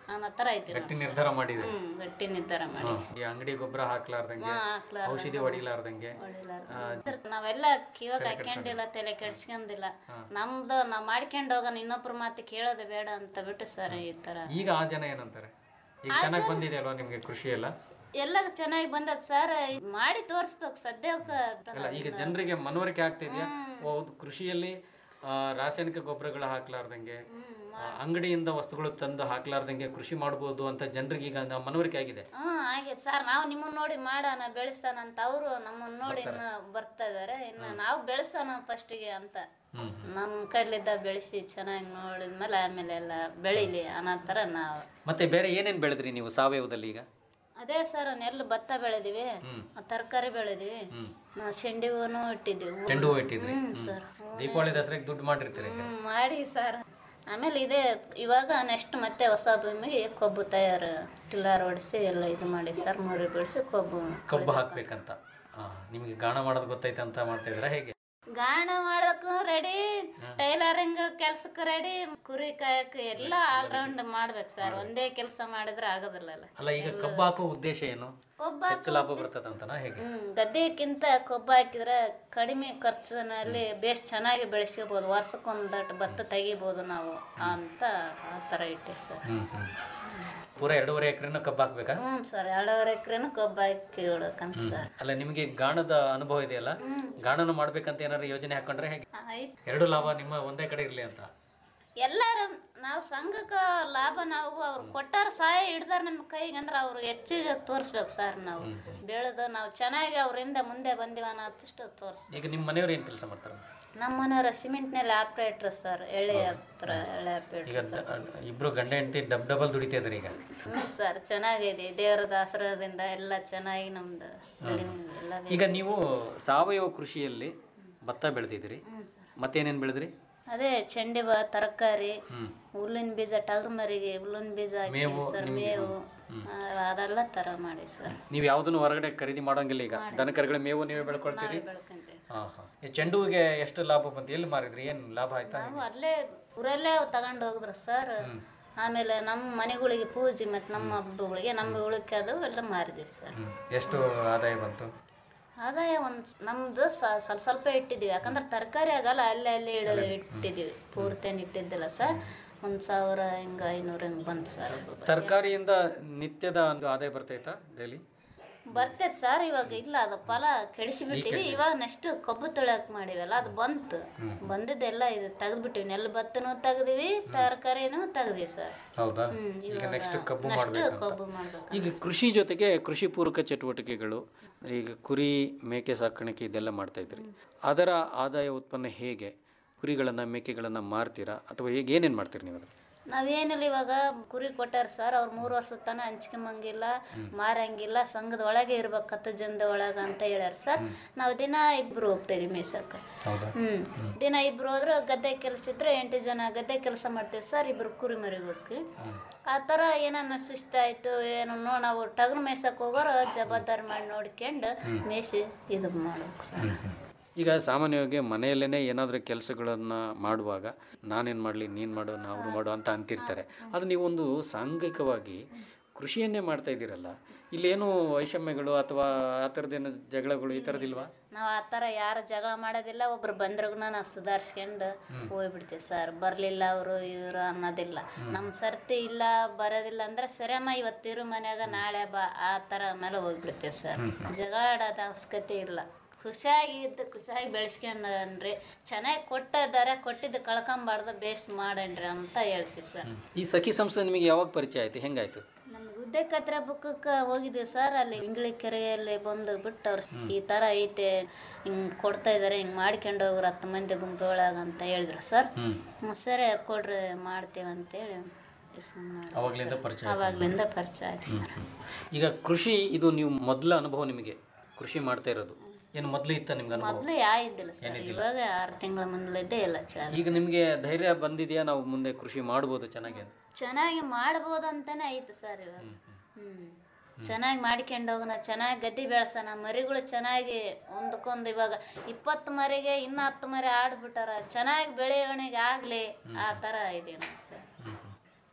ಅನ್ನೋ ಥರ ಐತಿ ಗಟ್ಟಿ ನೋಡಿ ಸರ್. ನಿರ್ಧಾರ ಮಾಡಿದೆ ಹ್ಮ್ ಗಟ್ಟಿ ನಿರ್ಧಾರ ಮಾಡಿ ಈ ಅಂಗಡಿ ಗೊಬ್ಬರ ಹಾಕ್ಲಾರ್ದಂಗೆ ಹಾ, ಹಾಕ್ಲಾರ್ದಂಗೆ. ಔಷಧಿ ಹೊಡಿಲಾರ್ದಂಗೆ ಆ, ನಾವೆಲ್ಲ ಕಿವಾಗ ಹಾಕ್ಯಂಡಿಲ್ಲ ತಲೆ ಕೆಡ್ಸ್ಕೊಂಡಿಲ್ಲ ನಮ್ದು ನಾವ್ ಮಾಡ್ಕೊಂಡು ಹೋಗೋಣ ಇನ್ನೊಬ್ರ ಮಾತು ಕೇಳೋದು ಬೇಡ ಅಂತ ಬಿಟ್ಟು ಸರ್ ಈ ತರ ಈಗ ಆ ಜನ ಏನಂತಾರೆ ಈಗ ಚೆನ್ನಾಗಿ ಬಂದಿದೆ ಅಲ್ವಾ ನಿಮ್ಗೆ ಕೃಷಿ ಎಲ್ಲ ಎಲ್ಲ ಚೆನ್ನಾಗಿ ಬಂದದ ಸರ್ ಮಾಡಿ ತೋರ್ಸ್ಬೇಕು ಸದ್ಯಕ್ಕೆ ಅಲ್ಲ ಈಗ ಜನರಿಗೆ ಮನವರಿಕೆ ಆಗ್ತಿದ್ಯಾ ಹೌದು ಕೃಷಿಯಲ್ಲಿ ಆ, ರಾಸಾಯನಿಕ ಗೊಬ್ಬರಗಳು ಹಾಕ್ಲಾರ್ದಂಗೆ ಆ, ಅಂಗಡಿಯಿಂದ ವಸ್ತುಗಳು ತಂದು ಹಾಕ್ಲಾರ್ದಂಗೆ ಕೃಷಿ ಮಾಡ್ಬೋದು ಅಂತ ಜನರಿಗೆ ಈಗ ನ- ಮನವರಿಕೆ ಆಗಿದೆ ಹ್ಮ್ ಆಗೈತೆ ಸರ್ ನಾವು ನಿಮ್ಮನ್ನ ನೋಡಿ ಮಾಡೋಣ ಬೆಳೆಸೋಣ ಅಂತ ಅವರು ನಮ್ಮನ್ನ ನೋಡಿ ಇನ್ನು ಬರ್ತಾ ಇದಾರೆ ಇನ್ನು ನಾವು ಬೆಳೆಸೋಣ ಫಸ್ಟಿಗೆ ಅಂತ ನಮ್ಮ ಕಡ್ಲಿದ್ದ ಬೆಳೆಸಿ ಚೆನ್ನಾಗಿ ನೋಡಿದ್ಮೇಲೆ ಆಮೇಲೆ ಎಲ್ಲ ಬೆಳೀಲಿ ಅನ್ನೋ ಥರ ನಾವು ಮತ್ತೆ ಬೇರೆ ಏನೇನ್ ಬೆಳೆದ್ರಿ ನೀವು ಸಾವಯವದಲ್ಲಿ ಈಗ ಅದೇ ಸರ್ ನೆಲ್ಲು ಭತ್ತ ಬೆಳೆದಿವಿ ತರಕಾರಿ ಬೆಳೆದಿವಿ ನಾವು ಶೆಂಡಿ ಹೂವನು ಇಟ್ಟಿದ್ದೀವಿ ಚೆಂಡು ಹೂವು ಇಟ್ಟಿದ್ರಿ ಹ್ಮ್ ಸರ್ ದೀಪಾವಳಿ ದಸರಾಗೆ ದುಡ್ಡು ಮಾಡಿರ್ತೀರಿ ಈಗ. ಹ್ಮ್ ಮಾಡಿ ಸರ್ ಆಮೇಲೆ ಇದೇ ಇವಾಗ ನೆಕ್ಸ್ಟ್ ಮತ್ತೆ ಹೊಸ ಭೂಮಿಗೆ ಕೊಬ್ಬು ತಯಾರು ಟಿಲ್ಲರ್ ಹೊಡಿಸಿ ಎಲ್ಲ ಇದು ಮಾಡಿ ಸರ್ ಮುರಿ ಬೆಳೆಸಿ ಕೊಬ್ಬು ಕಬ್ಬು ಹಾಕ್ಬೇಕಂತ ಆ, ನಿಮ್ಗೆ ಗಾಣ ಮಾಡೋದು ಗೊತ್ತೈತೆ ಅಂತ ಮಾಡ್ತಾ ಇದ್ದೀರಾ ಹೇಗೆ ಗಾಣ ಮಾಡೋಕ್ಕೂ ರೆಡಿ ಟೈಲರಿಂಗ್ ಕೆಲ್ಸಕ್ಕೆ ರೆಡಿ ಕುರಿ ಕಾಯಕ್ ಎಲ್ಲ ಆಲ್ರೌಂಡ್ ಮಾಡ್ಬೇಕು ಸರ್ ಒಂದೇ ಕೆಲಸ ಮಾಡಿದ್ರೆ ಆಗೋದಿಲ್ಲ ಅಲ್ಲ ಈಗ ಕಬ್ಬು ಹಾಕೋ ಉದ್ದೇಶ ಏನು ಕೊಬ್ಬ ಹೆಚ್ಚು ಲಾಭ ಬರ್ತದಂತನಾ ಹೇಗೆ ಹ್ಮ್ ಗದ್ದೆಕ್ಕಿಂತ ಕೊಬ್ಬು ಹಾಕಿದ್ರೆ ಕಡಿಮೆ ಖರ್ಚಿನಲ್ಲಿ ಬೇಸ್ ಚೆನ್ನಾಗಿ ಬೆಳೆಸ್ಕೋಬಹುದು ವರ್ಷಕ್ಕೊಂದಟ್ಟು ಭತ್ತ ತೆಗಿಬೋದು ನಾವು ಅಂತ ಆ ಥರ ಇಟ್ಟಿವಿ ಸರ್ ಹ್ಮ್ ಹ್ಮ್ ಪೂರ ಎರಡೂವರೆ ಎಕರೆನ ಕಬ್ಬು ಹಾಕ್ಬೇಕಾ ಹ್ಞೂ ಸರ್ ಎರಡೂವರೆ ಎಕರೆನು ಕೊಬ್ಬು ಹಾಕಿ ಇಡಬೇಕಂತ ಸರ್ ಅಲ್ಲ ನಿಮಗೆ ಗಾಣದ ಅನುಭವ ಇದೆಯಲ್ಲ ಗಾಣನ ಮಾಡ್ಬೇಕಂತ ಏನಾದ್ರು ಯೋಜನೆ ಹಾಕೊಂಡ್ರೆ ಹೇಗೆ ಆಯ್ತು ಎರಡು ಲಾಭ ನಿಮ್ಮ ಒಂದೇ ಕಡೆ ಇರ್ಲಿ ಅಂತ ಎಲ್ಲಾರು ನಾವು ಸಂಘಕ್ಕೆ ಲಾಭ ನಾವು ಅವ್ರು ಕೊಟ್ಟಾರ ಸಹಾಯ ಹಿಡ್ದಾರ ನಮ್ಮ ಕೈಗೆ ಅಂದ್ರೆ ಅವ್ರು ಹೆಚ್ಚಿಗೆ ತೋರಿಸ್ಬೇಕು ಸರ್ ನಾವು ಬೆಳೆದು ನಾವು ಚೆನ್ನಾಗಿ ಅವರಿಂದ ಮುಂದೆ ಬಂದಿವ ಅನ್ನೋಷ್ಟು ತೋರಿಸ್ಬೇಕು ಈಗ ನಿಮ್ಮ ಮನೆಯವ್ರು ಏನು ಕೆಲಸ ಮಾಡ್ತಾರೆ ನಮ್ಮ ಮನೆಯವರ ಸಿಮೆಂಟ್ನಲ್ಲಿ ಆಪ್ರೇಟ್ರ್ ಸರ್ ಎಳೆ ಹತ್ರ ಎಳೆ ಈಗ ಆಪ್ರೇಟ್ರ್ ದ- ಇಬ್ರು ಗಂಡ ಹೆಂಡತಿ ಡಬ್ ಡಬಲ್ ದುಡಿತಾ ಇದಾರೆ ಈಗ ಹ್ಞೂ ಸರ್ ಚೆನ್ನಾಗಿದೆ ದೇವರದ ಆಶ್ರಯದಿಂದ ಎಲ್ಲ ಚೆನ್ನಾಗಿ ನಮ್ದು ದುಡಿಮೆ ಎಲ್ಲ ಈಗ ನೀವು ಸಾವಯವ ಕೃಷಿಯಲ್ಲಿ ಭತ್ತ ಬೆಳೆದಿದ್ದೀರಿ ಮತ್ತೇನೇನು ಬೆಳೆದ್ರಿ ಅದೇ ಚೆಂಡಿ ಬ ತರಕಾರಿ ಹುಲ್ಲಿನ ಬೀಜ ಟಗರು ಮರಿಗೆ ಹುಲ್ಲಿನ ಬೀಜ ಹಾಕಿ ಸರ್ ಮೇವು ಆ, ಅದೆಲ್ಲ ತರ ಮಾಡಿ ಸರ್ ನೀವು ಯಾವುದನ್ನು ಹೊರಗಡೆ ಖರೀದಿ ಮಾಡೋಂಗಿಲ್ಲ ಈಗ ದನ ಕರುಗಳ ಮೇವು ನೀವೇ ಬೆಳ್ಕೊಳ್ತೀರಿ ಬೆಳ್ಕೊಂತೀವಿ ಹಾಂ ಹಾಂ ಈ ಚೆಂಡು ಹೂವಿಗೆ ಎಷ್ಟು ಲಾಭ ಬಂತು ಎಲ್ಲಿ ಮಾರಿದ್ರಿ ಏನು ಲಾಭ ಆಯ್ತಾ ನಾವು ಅಲ್ಲೇ ಊರಲ್ಲೇ ತಗೊಂಡು ಹೋಗಿದ್ರು ಸರ್ ಆಮೇಲೆ ನಮ್ಮ ಮನೆಗಳಿಗೆ ಪೂಜೆ ಮತ್ತು ನಮ್ಮ ಹಬ್ಬಗಳಿಗೆ ನಮ್ಮ ಉಳಿಕೆ ಅದು ಎಲ್ಲ ಮಾರಿದ್ವಿ ಸರ್ ಹ್ಮ್. ಎಷ್ಟು ಆದಾಯ ಬಂತು ಆದಾಯ ಒಂದು ನಮ್ದು ಸ- ಸ್ವಲ್ಪ ಸ್ವಲ್ಪ ಇಟ್ಟಿದ್ವಿ ಯಾಕಂದ್ರೆ ತರಕಾರಿ ಆಗಲ್ಲ ಅಲ್ಲೇ ಅಲ್ಲೇ ಇಡ ಇಟ್ಟಿದ್ವಿ ಪೂರ್ತಿಯನ್ನು ಇಟ್ಟಿದ್ದಿಲ್ಲ ಸರ್ ಒಂದು ಸಾವಿರ ಹಿಂಗೆ ಐನೂರು ಹಿಂಗೆ ಬಂತು ಸರ್ ತರಕಾರಿಯಿಂದ ನಿತ್ಯದ ಒಂದು ಆದಾಯ ಬರ್ತೈತಾ ಡೈಲಿ ಬರ್ತೈತೆ ಸರ್ ಇವಾಗ ಇಲ್ಲ ಅದು ಫಲ ಕೆಡಿಸಿಬಿಟ್ಟಿವಿ ಇವಾಗ ನೆಕ್ಸ್ಟ್ ಕಬ್ಬು ತೊಳ್ಯಾಕ್ ಮಾಡಿವಲ್ಲ ಅದು ಬಂತು ಬಂದಿದ್ದೆಲ್ಲ ಇದು ತೆಗೆದ್ಬಿಟ್ಟಿವಿ ನೆಲ್ ಭತ್ತನೂ ತೆಗ್ದಿವಿ ತರಕಾರಿನೂ ತೆಗ್ದಿವಿ ಸರ್ ಹೌದಾ ಹ್ಮ್, ಈಗ ಇವಾಗ ನೆಕ್ಸ್ಟ್ ಕಬ್ಬು next ಮಾಡ್ಬೇಕಂತ ಕಬ್ಬು ಮಾಡ್ಬೇಕು ಈಗ ಕೃಷಿ ಜೊತೆಗೆ ಕೃಷಿ ಪೂರಕ ಚಟುವಟಿಕೆಗಳು ಈಗ ಕುರಿ ಮೇಕೆ ಸಾಕಾಣಿಕೆ ಇದೆಲ್ಲ ಮಾಡ್ತಾ ಇದ್ರಿ ಅದರ ಆದಾಯ ಉತ್ಪನ್ನ ಹೇಗೆ ಕುರಿಗಳನ್ನು ಮೇಕೆಗಳನ್ನು ಮಾರ್ತೀರಾ ಅಥವಾ ಹೇಗೆ ಏನೇನು ಮಾಡ್ತೀರಿ ನೀವು ಅದನ್ನ? ನಾವೇನಿಲ್ಲ ಇವಾಗ ಕುರಿ ಕೊಟ್ಟಾರ ಸರ್ ಅವ್ರು ಮೂರು ವರ್ಷದ ತನಕ ಹಂಚ್ಕೊಂಬಂಗಿಲ್ಲ ಮಾರಂಗಿಲ್ಲ ಸಂಘದ ಒಳಗೆ ಇರ್ಬೇಕು ಹತ್ತು ಜನದ ಒಳಗೆ ಅಂತ ಹೇಳ್ಯಾರ ಸರ್ ನಾವು ದಿನ ಇಬ್ರು ಹೋಗ್ತಾ ಇದೀವಿ ಮೇಯ್ಸಕ್ಕೆ ಹೌದಾ ಹ್ಮ್ ದಿನ ಇಬ್ರು ಹೋದ್ರೆ ಗದ್ದೆ ಕೆಲಸ ಇದ್ರೆ ಎಂಟು ಜನ ಗದ್ದೆ ಕೆಲಸ ಮಾಡ್ತೀವಿ ಸರ್ ಇಬ್ರು ಕುರಿ ಮರಿಗೆ ಹೋಗ್ತೀವಿ ಆ ಥರ ಏನನ್ನ ಸುಸ್ತಾಯ್ತು ಏನು ನೋ ನಾವು ಟಗರು ಮೇಯ್ಸಕ್ಕೆ ಹೋಗೋರು ಜವಾಬ್ದಾರಿ ಮಾಡಿ ನೋಡ್ಕೊಂಡು ಮೇಯ್ಸಿ ಇದು ಮಾಡ್ಬೇಕು ಸರ್ ಈಗ ಸಾಮಾನ್ಯವಾಗಿ ಮನೆಯಲ್ಲೇ ಏನಾದರೂ ಕೆಲಸಗಳನ್ನು ಮಾಡುವಾಗ ನಾನೇನು ಮಾಡಲಿ ನೀನು ಮಾಡು ನಾವು ಮಾಡು ಅಂತ ಅಂತಿರ್ತಾರೆ ಅದು ನೀವೊಂದು ಸಾಂಘಿಕವಾಗಿ ಕೃಷಿಯನ್ನೇ ಮಾಡ್ತಾ ಇದ್ದೀರಲ್ಲ ಇಲ್ಲೇನು ವೈಷಮ್ಯಗಳು ಅಥವಾ ಆ ಥರದ್ದೇನು ಜಗಳಗಳು ಈ ಥರದಿಲ್ವಾ ನಾವು ಆ ಥರ ಯಾರು ಜಗಳ ಮಾಡೋದಿಲ್ಲ ಒಬ್ರು ಬಂದ್ರಗ್ನ ನಾವು ಸುಧಾರಿಸ್ಕೊಂಡು ಹೋಗ್ಬಿಡ್ತೀವಿ ಸರ್ ಬರಲಿಲ್ಲ ಅವರು ಇವರು ಅನ್ನೋದಿಲ್ಲ ನಮ್ಮ ಸರ್ತಿ ಇಲ್ಲ ಬರೋದಿಲ್ಲ ಅಂದ್ರೆ ಸರಿಯಮ್ಮ ಇವತ್ತಿರು ಮನ್ಯಾಗ ನಾಳೆ ಬಾ ಆ ಥರ ಮೇಲೆ ಹೋಗ್ಬಿಡ್ತೀವಿ ಸರ್ ಜಗಳ ಆಡೋದು ಅವಶ್ಯಕತೆ ಇಲ್ಲ ಖುಷಿಯಾಗಿ ಇದ್ದು ಖುಷಿಯಾಗಿ ಬೆಳೆಸ್ಕೊಂಡ್ರಿ ಚೆನ್ನಾಗಿ ಕೊಟ್ಟಿದ್ದಾರೆ ಕೊಟ್ಟಿದ್ದು ಕಳ್ಕೊಂಬಾರ್ದು ಬೇಸ್ ಮಾಡಣ್ರಿ ಅಂತ ಹೇಳ್ತೀವಿ ಸರ್ ಈ ಸಖಿ ಸಂಸ್ಥೆ ನಿಮಗೆ ಯಾವಾಗ ಪರಿಚಯ ಆಯ್ತು ಹೆಂಗಾಯ್ತು ನಮ್ಗೆ ಉದ್ಯೋಗತ್ರ ಬುಕ್ಕಕ್ಕೆ ಹೋಗಿದ್ವಿ ಸರ್ ಅಲ್ಲಿ ಇಂಗ್ಳಿ ಕೆರೆಯಲ್ಲಿ ಬಂದು ಬಿಟ್ಟು ಅವ್ರು ಈ ಥರ ಐತೆ ಹಿಂಗೆ ಕೊಡ್ತಾ ಇದ್ದಾರೆ ಹಿಂಗೆ ಮಾಡ್ಕೊಂಡು ಹೋಗ್ರು ಹತ್ತು ಮಂದಿ ಗುಂಪು ಒಳಗೆ ಅಂತ ಹೇಳಿದ್ರು ಸರ್ ಹ್ಮ್, ಸರಿ ಕೊಡ್ರಿ ಮಾಡ್ತೀವಿ ಅಂತೇಳಿ ಇಸ್ಕೊಂಡ್ ಮಾಡಿದ್ವಿ ಅವಾಗ್ಲಿಂದ ಸರ್. ಪರಿಚಯ ಆಯ್ತು. ಅವಾಗ್ಲಿಂದ ಪರಿಚಯ ಆಯ್ತು ಸರ್ ಈಗ ಕೃಷಿ ಇದು ನೀವು ಮೊದಲ ಅನುಭವ ನಿಮಗೆ ಕೃಷಿ ಮಾಡ್ತಾ ಇರೋದು ಏನು ಮೊದಲು ಇತ್ತ ನಿಮ್ಗೆ ಅನುಭವ ಮೊದಲು ಯಾ ಇದ್ದಿಲ್ಲ ಸರ್ ಇವಾಗ ಆರು ತಿಂಗಳ ಮೊದಲಿದ್ದೇ ಇಲ್ಲ ಸರ್ ಈಗ ನಿಮಗೆ ಧೈರ್ಯ ಬಂದಿದೆಯಾ ನಾವು ಮುಂದೆ ಕೃಷಿ ಮಾಡ್ಬೋದು ಚೆನ್ನಾಗಿ ಅಂತ ಚೆನ್ನಾಗಿ ಮಾಡ್ಬೋದು ಅಂತಾನೆ ಐತೆ ಸರ್ ಇವಾಗ ಹ್ಮ್ ಚೆನ್ನಾಗಿ ಮಾಡ್ಕೊಂಡು ಹೋಗೋಣ ಚೆನ್ನಾಗಿ ಗದ್ದೆ ಬೆಳೆಸೋಣ ಮರಿಗಳು ಚೆನ್ನಾಗಿ ಒಂದಕ್ಕೊಂದು ಇವಾಗ ಇಪ್ಪತ್ತು ಮರಿಗೆ ಇನ್ನು ಹತ್ತು ಮರಿ ಆಡ್ಬಿಟ್ಟಾರ ಚೆನ್ನಾಗಿ ಬೆಳವಣಿಗೆ ಆಗಲಿ ಆ ಥರ ಇದೆ ನೋಡಿ ಸರ್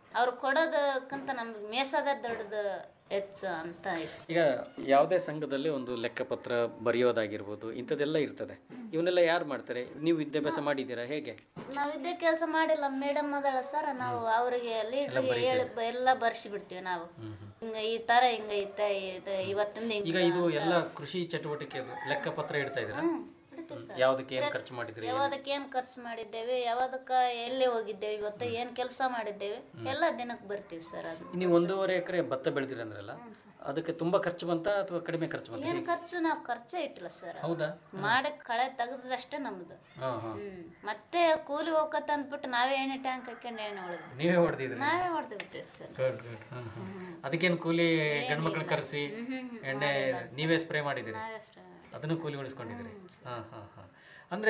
ಅವ್ರು ಕೊಡೋದಕ್ಕಿಂತ ನಮ್ಗೆ ಮೇಸದ ದೊಡ್ಡದು ಹೆಚ್ಚು ಅಂತ ಐತೆ ಈಗ ಯಾವುದೇ ಸಂಘದಲ್ಲಿ ಒಂದು ಲೆಕ್ಕಪತ್ರ ಬರೆಯೋದಾಗಿರ್ಬೋದು ಇಂಥದ್ದೆಲ್ಲ ಇರ್ತದೆ ಇವನ್ನೆಲ್ಲ ಯಾರು ಮಾಡ್ತಾರೆ ನೀವು ವಿದ್ಯಾಭ್ಯಾಸ ಮಾಡಿದ್ದೀರಾ ಹೇಗೆ ನಾವು ಇದೇ ಕೆಲಸ ಮಾಡಿಲ್ಲ ಮೇಡಮ್ ಅದಳ ಸರ್ ನಾವು ಅವರಿಗೆ ಲೀಡ್ರಿಗೆ ಹೇಳಿ ಬ- ಎಲ್ಲ ಬರ್ಸಿ ಬಿಡ್ತೀವಿ ನಾವು ಹಿಂಗ ಈ ತರ ಹಿಂಗ ಐತ ಇದು ಇವತ್ತಿಂದ ಈಗ ಹಿಂಗ ಇದು ಎಲ್ಲ ಕೃಷಿ ಚಟುವಟಿಕೆ ಲೆಕ್ಕಪತ್ರ ಇಡ್ತಾ ಇದ್ದೀರಾ ಯಾವುದಕ್ಕೆ ಏನು ಖರ್ಚು ಮಾಡಿದ್ರಿ ಯಾವ್ದಕ್ಕೆ ಏನ್ ಖರ್ಚು ಮಾಡಿದ್ದೇವೆ ಯಾವ್ದಕ್ಕ ಎಲ್ಲಿ ಹೋಗಿದ್ದೇವೆ ಇವತ್ತು ಏನ್ ಕೆಲಸ ಮಾಡಿದ್ದೇವೆ ಎಲ್ಲ ದಿನಕ್ಕೆ ಬರ್ತೀವಿ ಸರ್ ಅದು ನೀವು ಒಂದೂವರೆ ಎಕರೆ ಭತ್ತ ಬೆಳೆದಿರಿ ಅಂದ್ರಲ್ಲ ಅದಕ್ಕೆ ತುಂಬಾ ಖರ್ಚು ಬಂತ ಅಥವಾ ಕಡಿಮೆ ಖರ್ಚು ಬಂತ ಏನ್ ಖರ್ಚು ನಾವು ಖರ್ಚೇ ಇಟ್ಟಿಲ್ಲ ಸರ್ ಹೌದಾ ಮಾಡಕ್ ಕಳೆ ತೆಗೆದಷ್ಟೇ ನಮ್ದು ಹಾ ಹಾ ಹ್ಮ್ ಮತ್ತೆ ಕೂಲಿ ಹೋಗತ್ತ ಅಂದ್ಬಿಟ್ಟು ನಾವೇ ಎಣ್ಣೆ ಟ್ಯಾಂಕ್ ಹಾಕೊಂಡು ಎಣ್ಣೆ ಹೊಡೆದ್ವಿ ನೀವೇ ಹೊಡೆದಿದ್ರಿ ನಾವೇ ಹೊಡೆದು ಬಿಟ್ಟಿವಿ ಸರ್ ಗುಡ್ ಗುಡ್ ಅದಕ್ಕೇನು ಕೂಲಿ ಗಂಡ್ಮಕ್ಳು ಕರೆಸಿ ಎಣ್ಣೆ ನೀವೇ ಸ್ಪ್ರೇ ಮಾಡಿದಿರಿ ನಾವೇ ಅಷ್ಟೇ ಅದನ್ನು ಕೂಲಿ ಉಳಿಸ್ಕೊಂಡಿದ್ದೀರಿ ಹಾಂ ಹಾಂ ಹಾಂ ಅಂದರೆ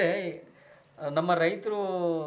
ನಮ್ಮ ರೈತರು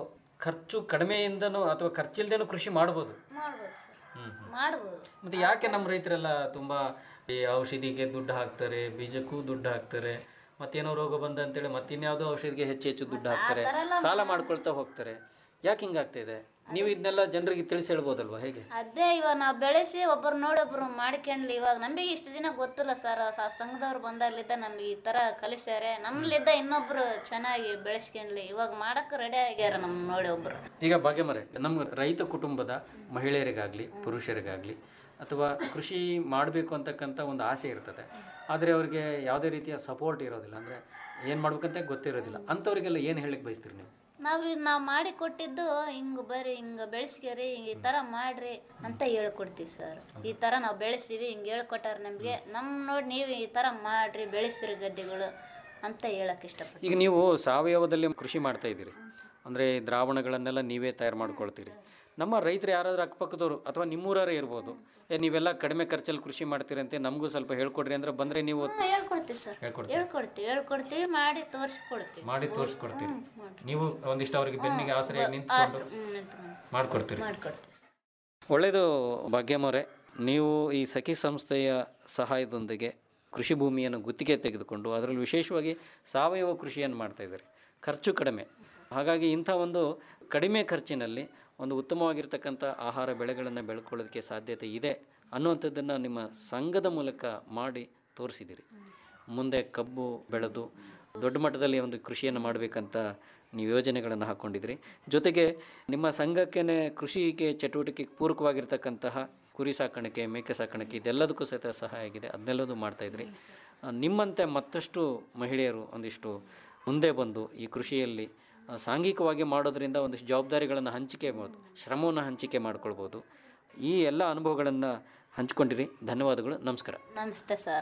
ಖರ್ಚು ಕಡಿಮೆಯಿಂದನೂ ಅಥವಾ ಖರ್ಚಿಲ್ದೇನೂ ಕೃಷಿ ಮಾಡ್ಬೋದು ಮಾಡ್ಬೋದು ಸರ್ ಮಾಡ್ಬೋದು ಮತ್ತು ಯಾಕೆ ನಮ್ಮ ರೈತರೆಲ್ಲ ತುಂಬ ಈ ಔಷಧಿಗೆ ದುಡ್ಡು ಹಾಕ್ತಾರೆ ಬೀಜಕ್ಕೂ ದುಡ್ಡು ಹಾಕ್ತಾರೆ ಮತ್ತೇನೋ ರೋಗ ಬಂದ ಅಂತೇಳಿ ಮತ್ತಿನ್ಯಾವುದೋ ಔಷಧಿಗೆ ಹೆಚ್ಚು ಹೆಚ್ಚು ದುಡ್ಡು ಹಾಕ್ತಾರೆ ಸಾಲ ಮಾಡ್ಕೊಳ್ತಾ ಹೋಗ್ತಾರೆ ಯಾಕೆ ಹಿಂಗಾಗ್ತಾ ಇದೆ ನೀವು ಇದನ್ನೆಲ್ಲ ಜನರಿಗೆ ತಿಳಿಸಿ ಹೇಳ್ಬೋದಲ್ವಾ ಹೇಗೆ ಅದೇ ಇವಾಗ ನಾವು ಬೆಳೆಸಿ ಒಬ್ಬರು ನೋಡಿ ಒಬ್ರು ಮಾಡ್ಕೊಂಡ್ಲಿ ಇವಾಗ ನಮಗೆ ಇಷ್ಟು ದಿನ ಗೊತ್ತಿಲ್ಲ ಸರ್ ಸಂಘದವ್ರು ಬಂದಾಗ್ಲಿದ್ದ ನಮಗೆ ಈ ತರ ಕಲಿಸ್ಯಾರೆ ನಮ್ಮಲ್ಲಿದ್ದ ಇನ್ನೊಬ್ರು ಚೆನ್ನಾಗಿ ಬೆಳೆಸ್ಕೊಂಡ್ಲಿ ಇವಾಗ ಮಾಡಕ್ ರೆಡಿ ಆಗ್ಯಾರ ನಮ್ ನೋಡಿ ಒಬ್ರು ಈಗ ಭಾಗ್ಯಮರೆ ನಮ್ಮ ರೈತ ಕುಟುಂಬದ ಮಹಿಳೆಯರಿಗಾಗಲಿ ಪುರುಷರಿಗಾಗಲಿ ಅಥವಾ ಕೃಷಿ ಮಾಡಬೇಕು ಅಂತಕ್ಕಂಥ ಒಂದು ಆಸೆ ಇರ್ತದೆ ಆದರೆ ಅವರಿಗೆ ಯಾವುದೇ ರೀತಿಯ ಸಪೋರ್ಟ್ ಇರೋದಿಲ್ಲ ಅಂದರೆ ಏನು ಮಾಡ್ಬೇಕಂತ ಗೊತ್ತಿರೋದಿಲ್ಲ ಅಂಥವ್ರಿಗೆಲ್ಲ ಏನು ಹೇಳಕ್ಕೆ ಬಯಸ್ತೀರಿ ನೀವು ನಾವು ನಾವು ಮಾಡಿ ಕೊಟ್ಟಿದ್ದು ಹಿಂಗ್ ಬರ್ರಿ ಹಿಂಗ ಬೆಳೆಸ್ಕೇರಿ ಈ ತರ ಮಾಡ್ರಿ ಅಂತ ಹೇಳ್ಕೊಡ್ತೀವಿ ಸರ್ ಈ ತರ ನಾವು ಬೆಳೆಸ್ತೀವಿ ಹಿಂಗ್ ಹೇಳ್ಕೊಟ್ಟಾರ ನಮ್ಗೆ ನಮ್ ನೋಡಿ ನೀವು ಈ ತರ ಮಾಡ್ರಿ ಬೆಳೆಸ್ತೀರಿ ಗದ್ದೆಗಳು ಅಂತ ಹೇಳಕ್ ಇಷ್ಟಪಡ್ತೀನಿ ಈಗ ನೀವು ಸಾವಯವದಲ್ಲಿ ಕೃಷಿ ಮಾಡ್ತಾ ಇದ್ದೀರಿ ಅಂದರೆ ದ್ರಾವಣಗಳನ್ನೆಲ್ಲ ನೀವೇ ತಯಾರು ಮಾಡ್ಕೊಳ್ತೀರಿ ನಮ್ಮ ರೈತರು ಯಾರಾದರೂ ಅಕ್ಕಪಕ್ಕದವರು ಅಥವಾ ನಿಮ್ಮೂರವರೇ ಇರ್ಬೋದು ಏ ನೀವೆಲ್ಲ ಕಡಿಮೆ ಖರ್ಚಲ್ಲಿ ಕೃಷಿ ಮಾಡ್ತೀರಂತೆ ನಮಗೂ ಸ್ವಲ್ಪ ಹೇಳ್ಕೊಡ್ರಿ ಅಂದ್ರೆ ಬಂದರೆ ನೀವು ಹ್ಮ್, ಹೇಳ್ಕೊಡ್ತೀವಿ ಸರ್ ಹೇಳ್ಕೊಡ್ತೀರಿ ಹೇಳ್ಕೊಡ್ತೀವಿ ಹೇಳ್ಕೊಡ್ತೀವಿ ಮಾಡಿ ತೋರಿಸ್ಕೊಡ್ತೀವಿ ಮಾಡಿ ತೋರಿಸ್ಕೊಡ್ತೀರಿ ಹ್ಮ್, ಮಾಡ್ತೀವಿ. ನೀವು ಒಂದಿಷ್ಟು ಅವರಿಗೆ ಬೆನ್ನಿಗೆ ಆಶ್ರಯ ಆಸರೆ- ನಿಂತ್ಕೊಂಡು ಹ್ಮ್, ನಿಂತ್ಕೊಂಡು ಮಾಡ್ಕೊಡ್ತೀರಿ ಮಾಡ್ಕೊಡ್ತೀವಿ ಸರ್. ಒಳ್ಳೆಯದು ಭಾಗ್ಯಮವರೇ ನೀವು ಈ ಸಖಿ ಸಂಸ್ಥೆಯ ಸಹಾಯದೊಂದಿಗೆ ಕೃಷಿ ಭೂಮಿಯನ್ನು ಗುತ್ತಿಗೆ ತೆಗೆದುಕೊಂಡು ಅದರಲ್ಲಿ ವಿಶೇಷವಾಗಿ ಸಾವಯವ ಕೃಷಿಯನ್ನು ಮಾಡ್ತಾ ಇದ್ದಾರೆ ಖರ್ಚು ಕಡಿಮೆ ಹಾಗಾಗಿ ಇಂಥ ಒಂದು ಕಡಿಮೆ ಖರ್ಚಿನಲ್ಲಿ ಒಂದು ಉತ್ತಮವಾಗಿರ್ತಕ್ಕಂಥ ಆಹಾರ ಬೆಳೆಗಳನ್ನು ಬೆಳ್ಕೊಳ್ಳೋದಕ್ಕೆ ಸಾಧ್ಯತೆ ಇದೆ ಅನ್ನುವಂಥದ್ದನ್ನು ನಿಮ್ಮ ಸಂಘದ ಮೂಲಕ ಮಾಡಿ ತೋರಿಸಿದ್ದೀರಿ ಮುಂದೆ ಕಬ್ಬು ಬೆಳೆದು ದೊಡ್ಡ ಮಟ್ಟದಲ್ಲಿ ಒಂದು ಕೃಷಿಯನ್ನು ಮಾಡಬೇಕಂತ ನೀವು ಯೋಜನೆಗಳನ್ನು ಹಾಕ್ಕೊಂಡಿದ್ರಿ ಜೊತೆಗೆ ನಿಮ್ಮ ಸಂಘಕ್ಕೇ ಕೃಷಿಗೆ ಚಟುವಟಿಕೆಗೆ ಪೂರಕವಾಗಿರ್ತಕ್ಕಂತಹ ಕುರಿ ಸಾಕಾಣಿಕೆ ಮೇಕೆ ಸಾಕಾಣಿಕೆ ಇದೆಲ್ಲದಕ್ಕೂ ಸಹಿತ ಸಹಾಯ ಆಗಿದೆ ಅದನ್ನೆಲ್ಲದೂ ಮಾಡ್ತಾಯಿದ್ರಿ ಆ, ನಿಮ್ಮಂತೆ ಮತ್ತಷ್ಟು ಮಹಿಳೆಯರು ಒಂದಿಷ್ಟು ಮುಂದೆ ಬಂದು ಈ ಕೃಷಿಯಲ್ಲಿ ಆ, ಸಾಂಘಿಕವಾಗಿ ಮಾಡೋದ್ರಿಂದ ಒಂದಿಷ್ಟು ಜವಾಬ್ದಾರಿಗಳನ್ನು ಹಂಚಿಕೆ ಮಾಡ್ಬೋದು ಶ್ರಮವನ್ನು ಹಂಚಿಕೆ ಮಾಡ್ಕೊಳ್ಬೋದು ಈ ಎಲ್ಲ ಅನುಭವಗಳನ್ನು ಹಂಚ್ಕೊಂಡಿರಿ ಧನ್ಯವಾದಗಳು ನಮಸ್ಕಾರ ನಮಸ್ತೆ ಸರ್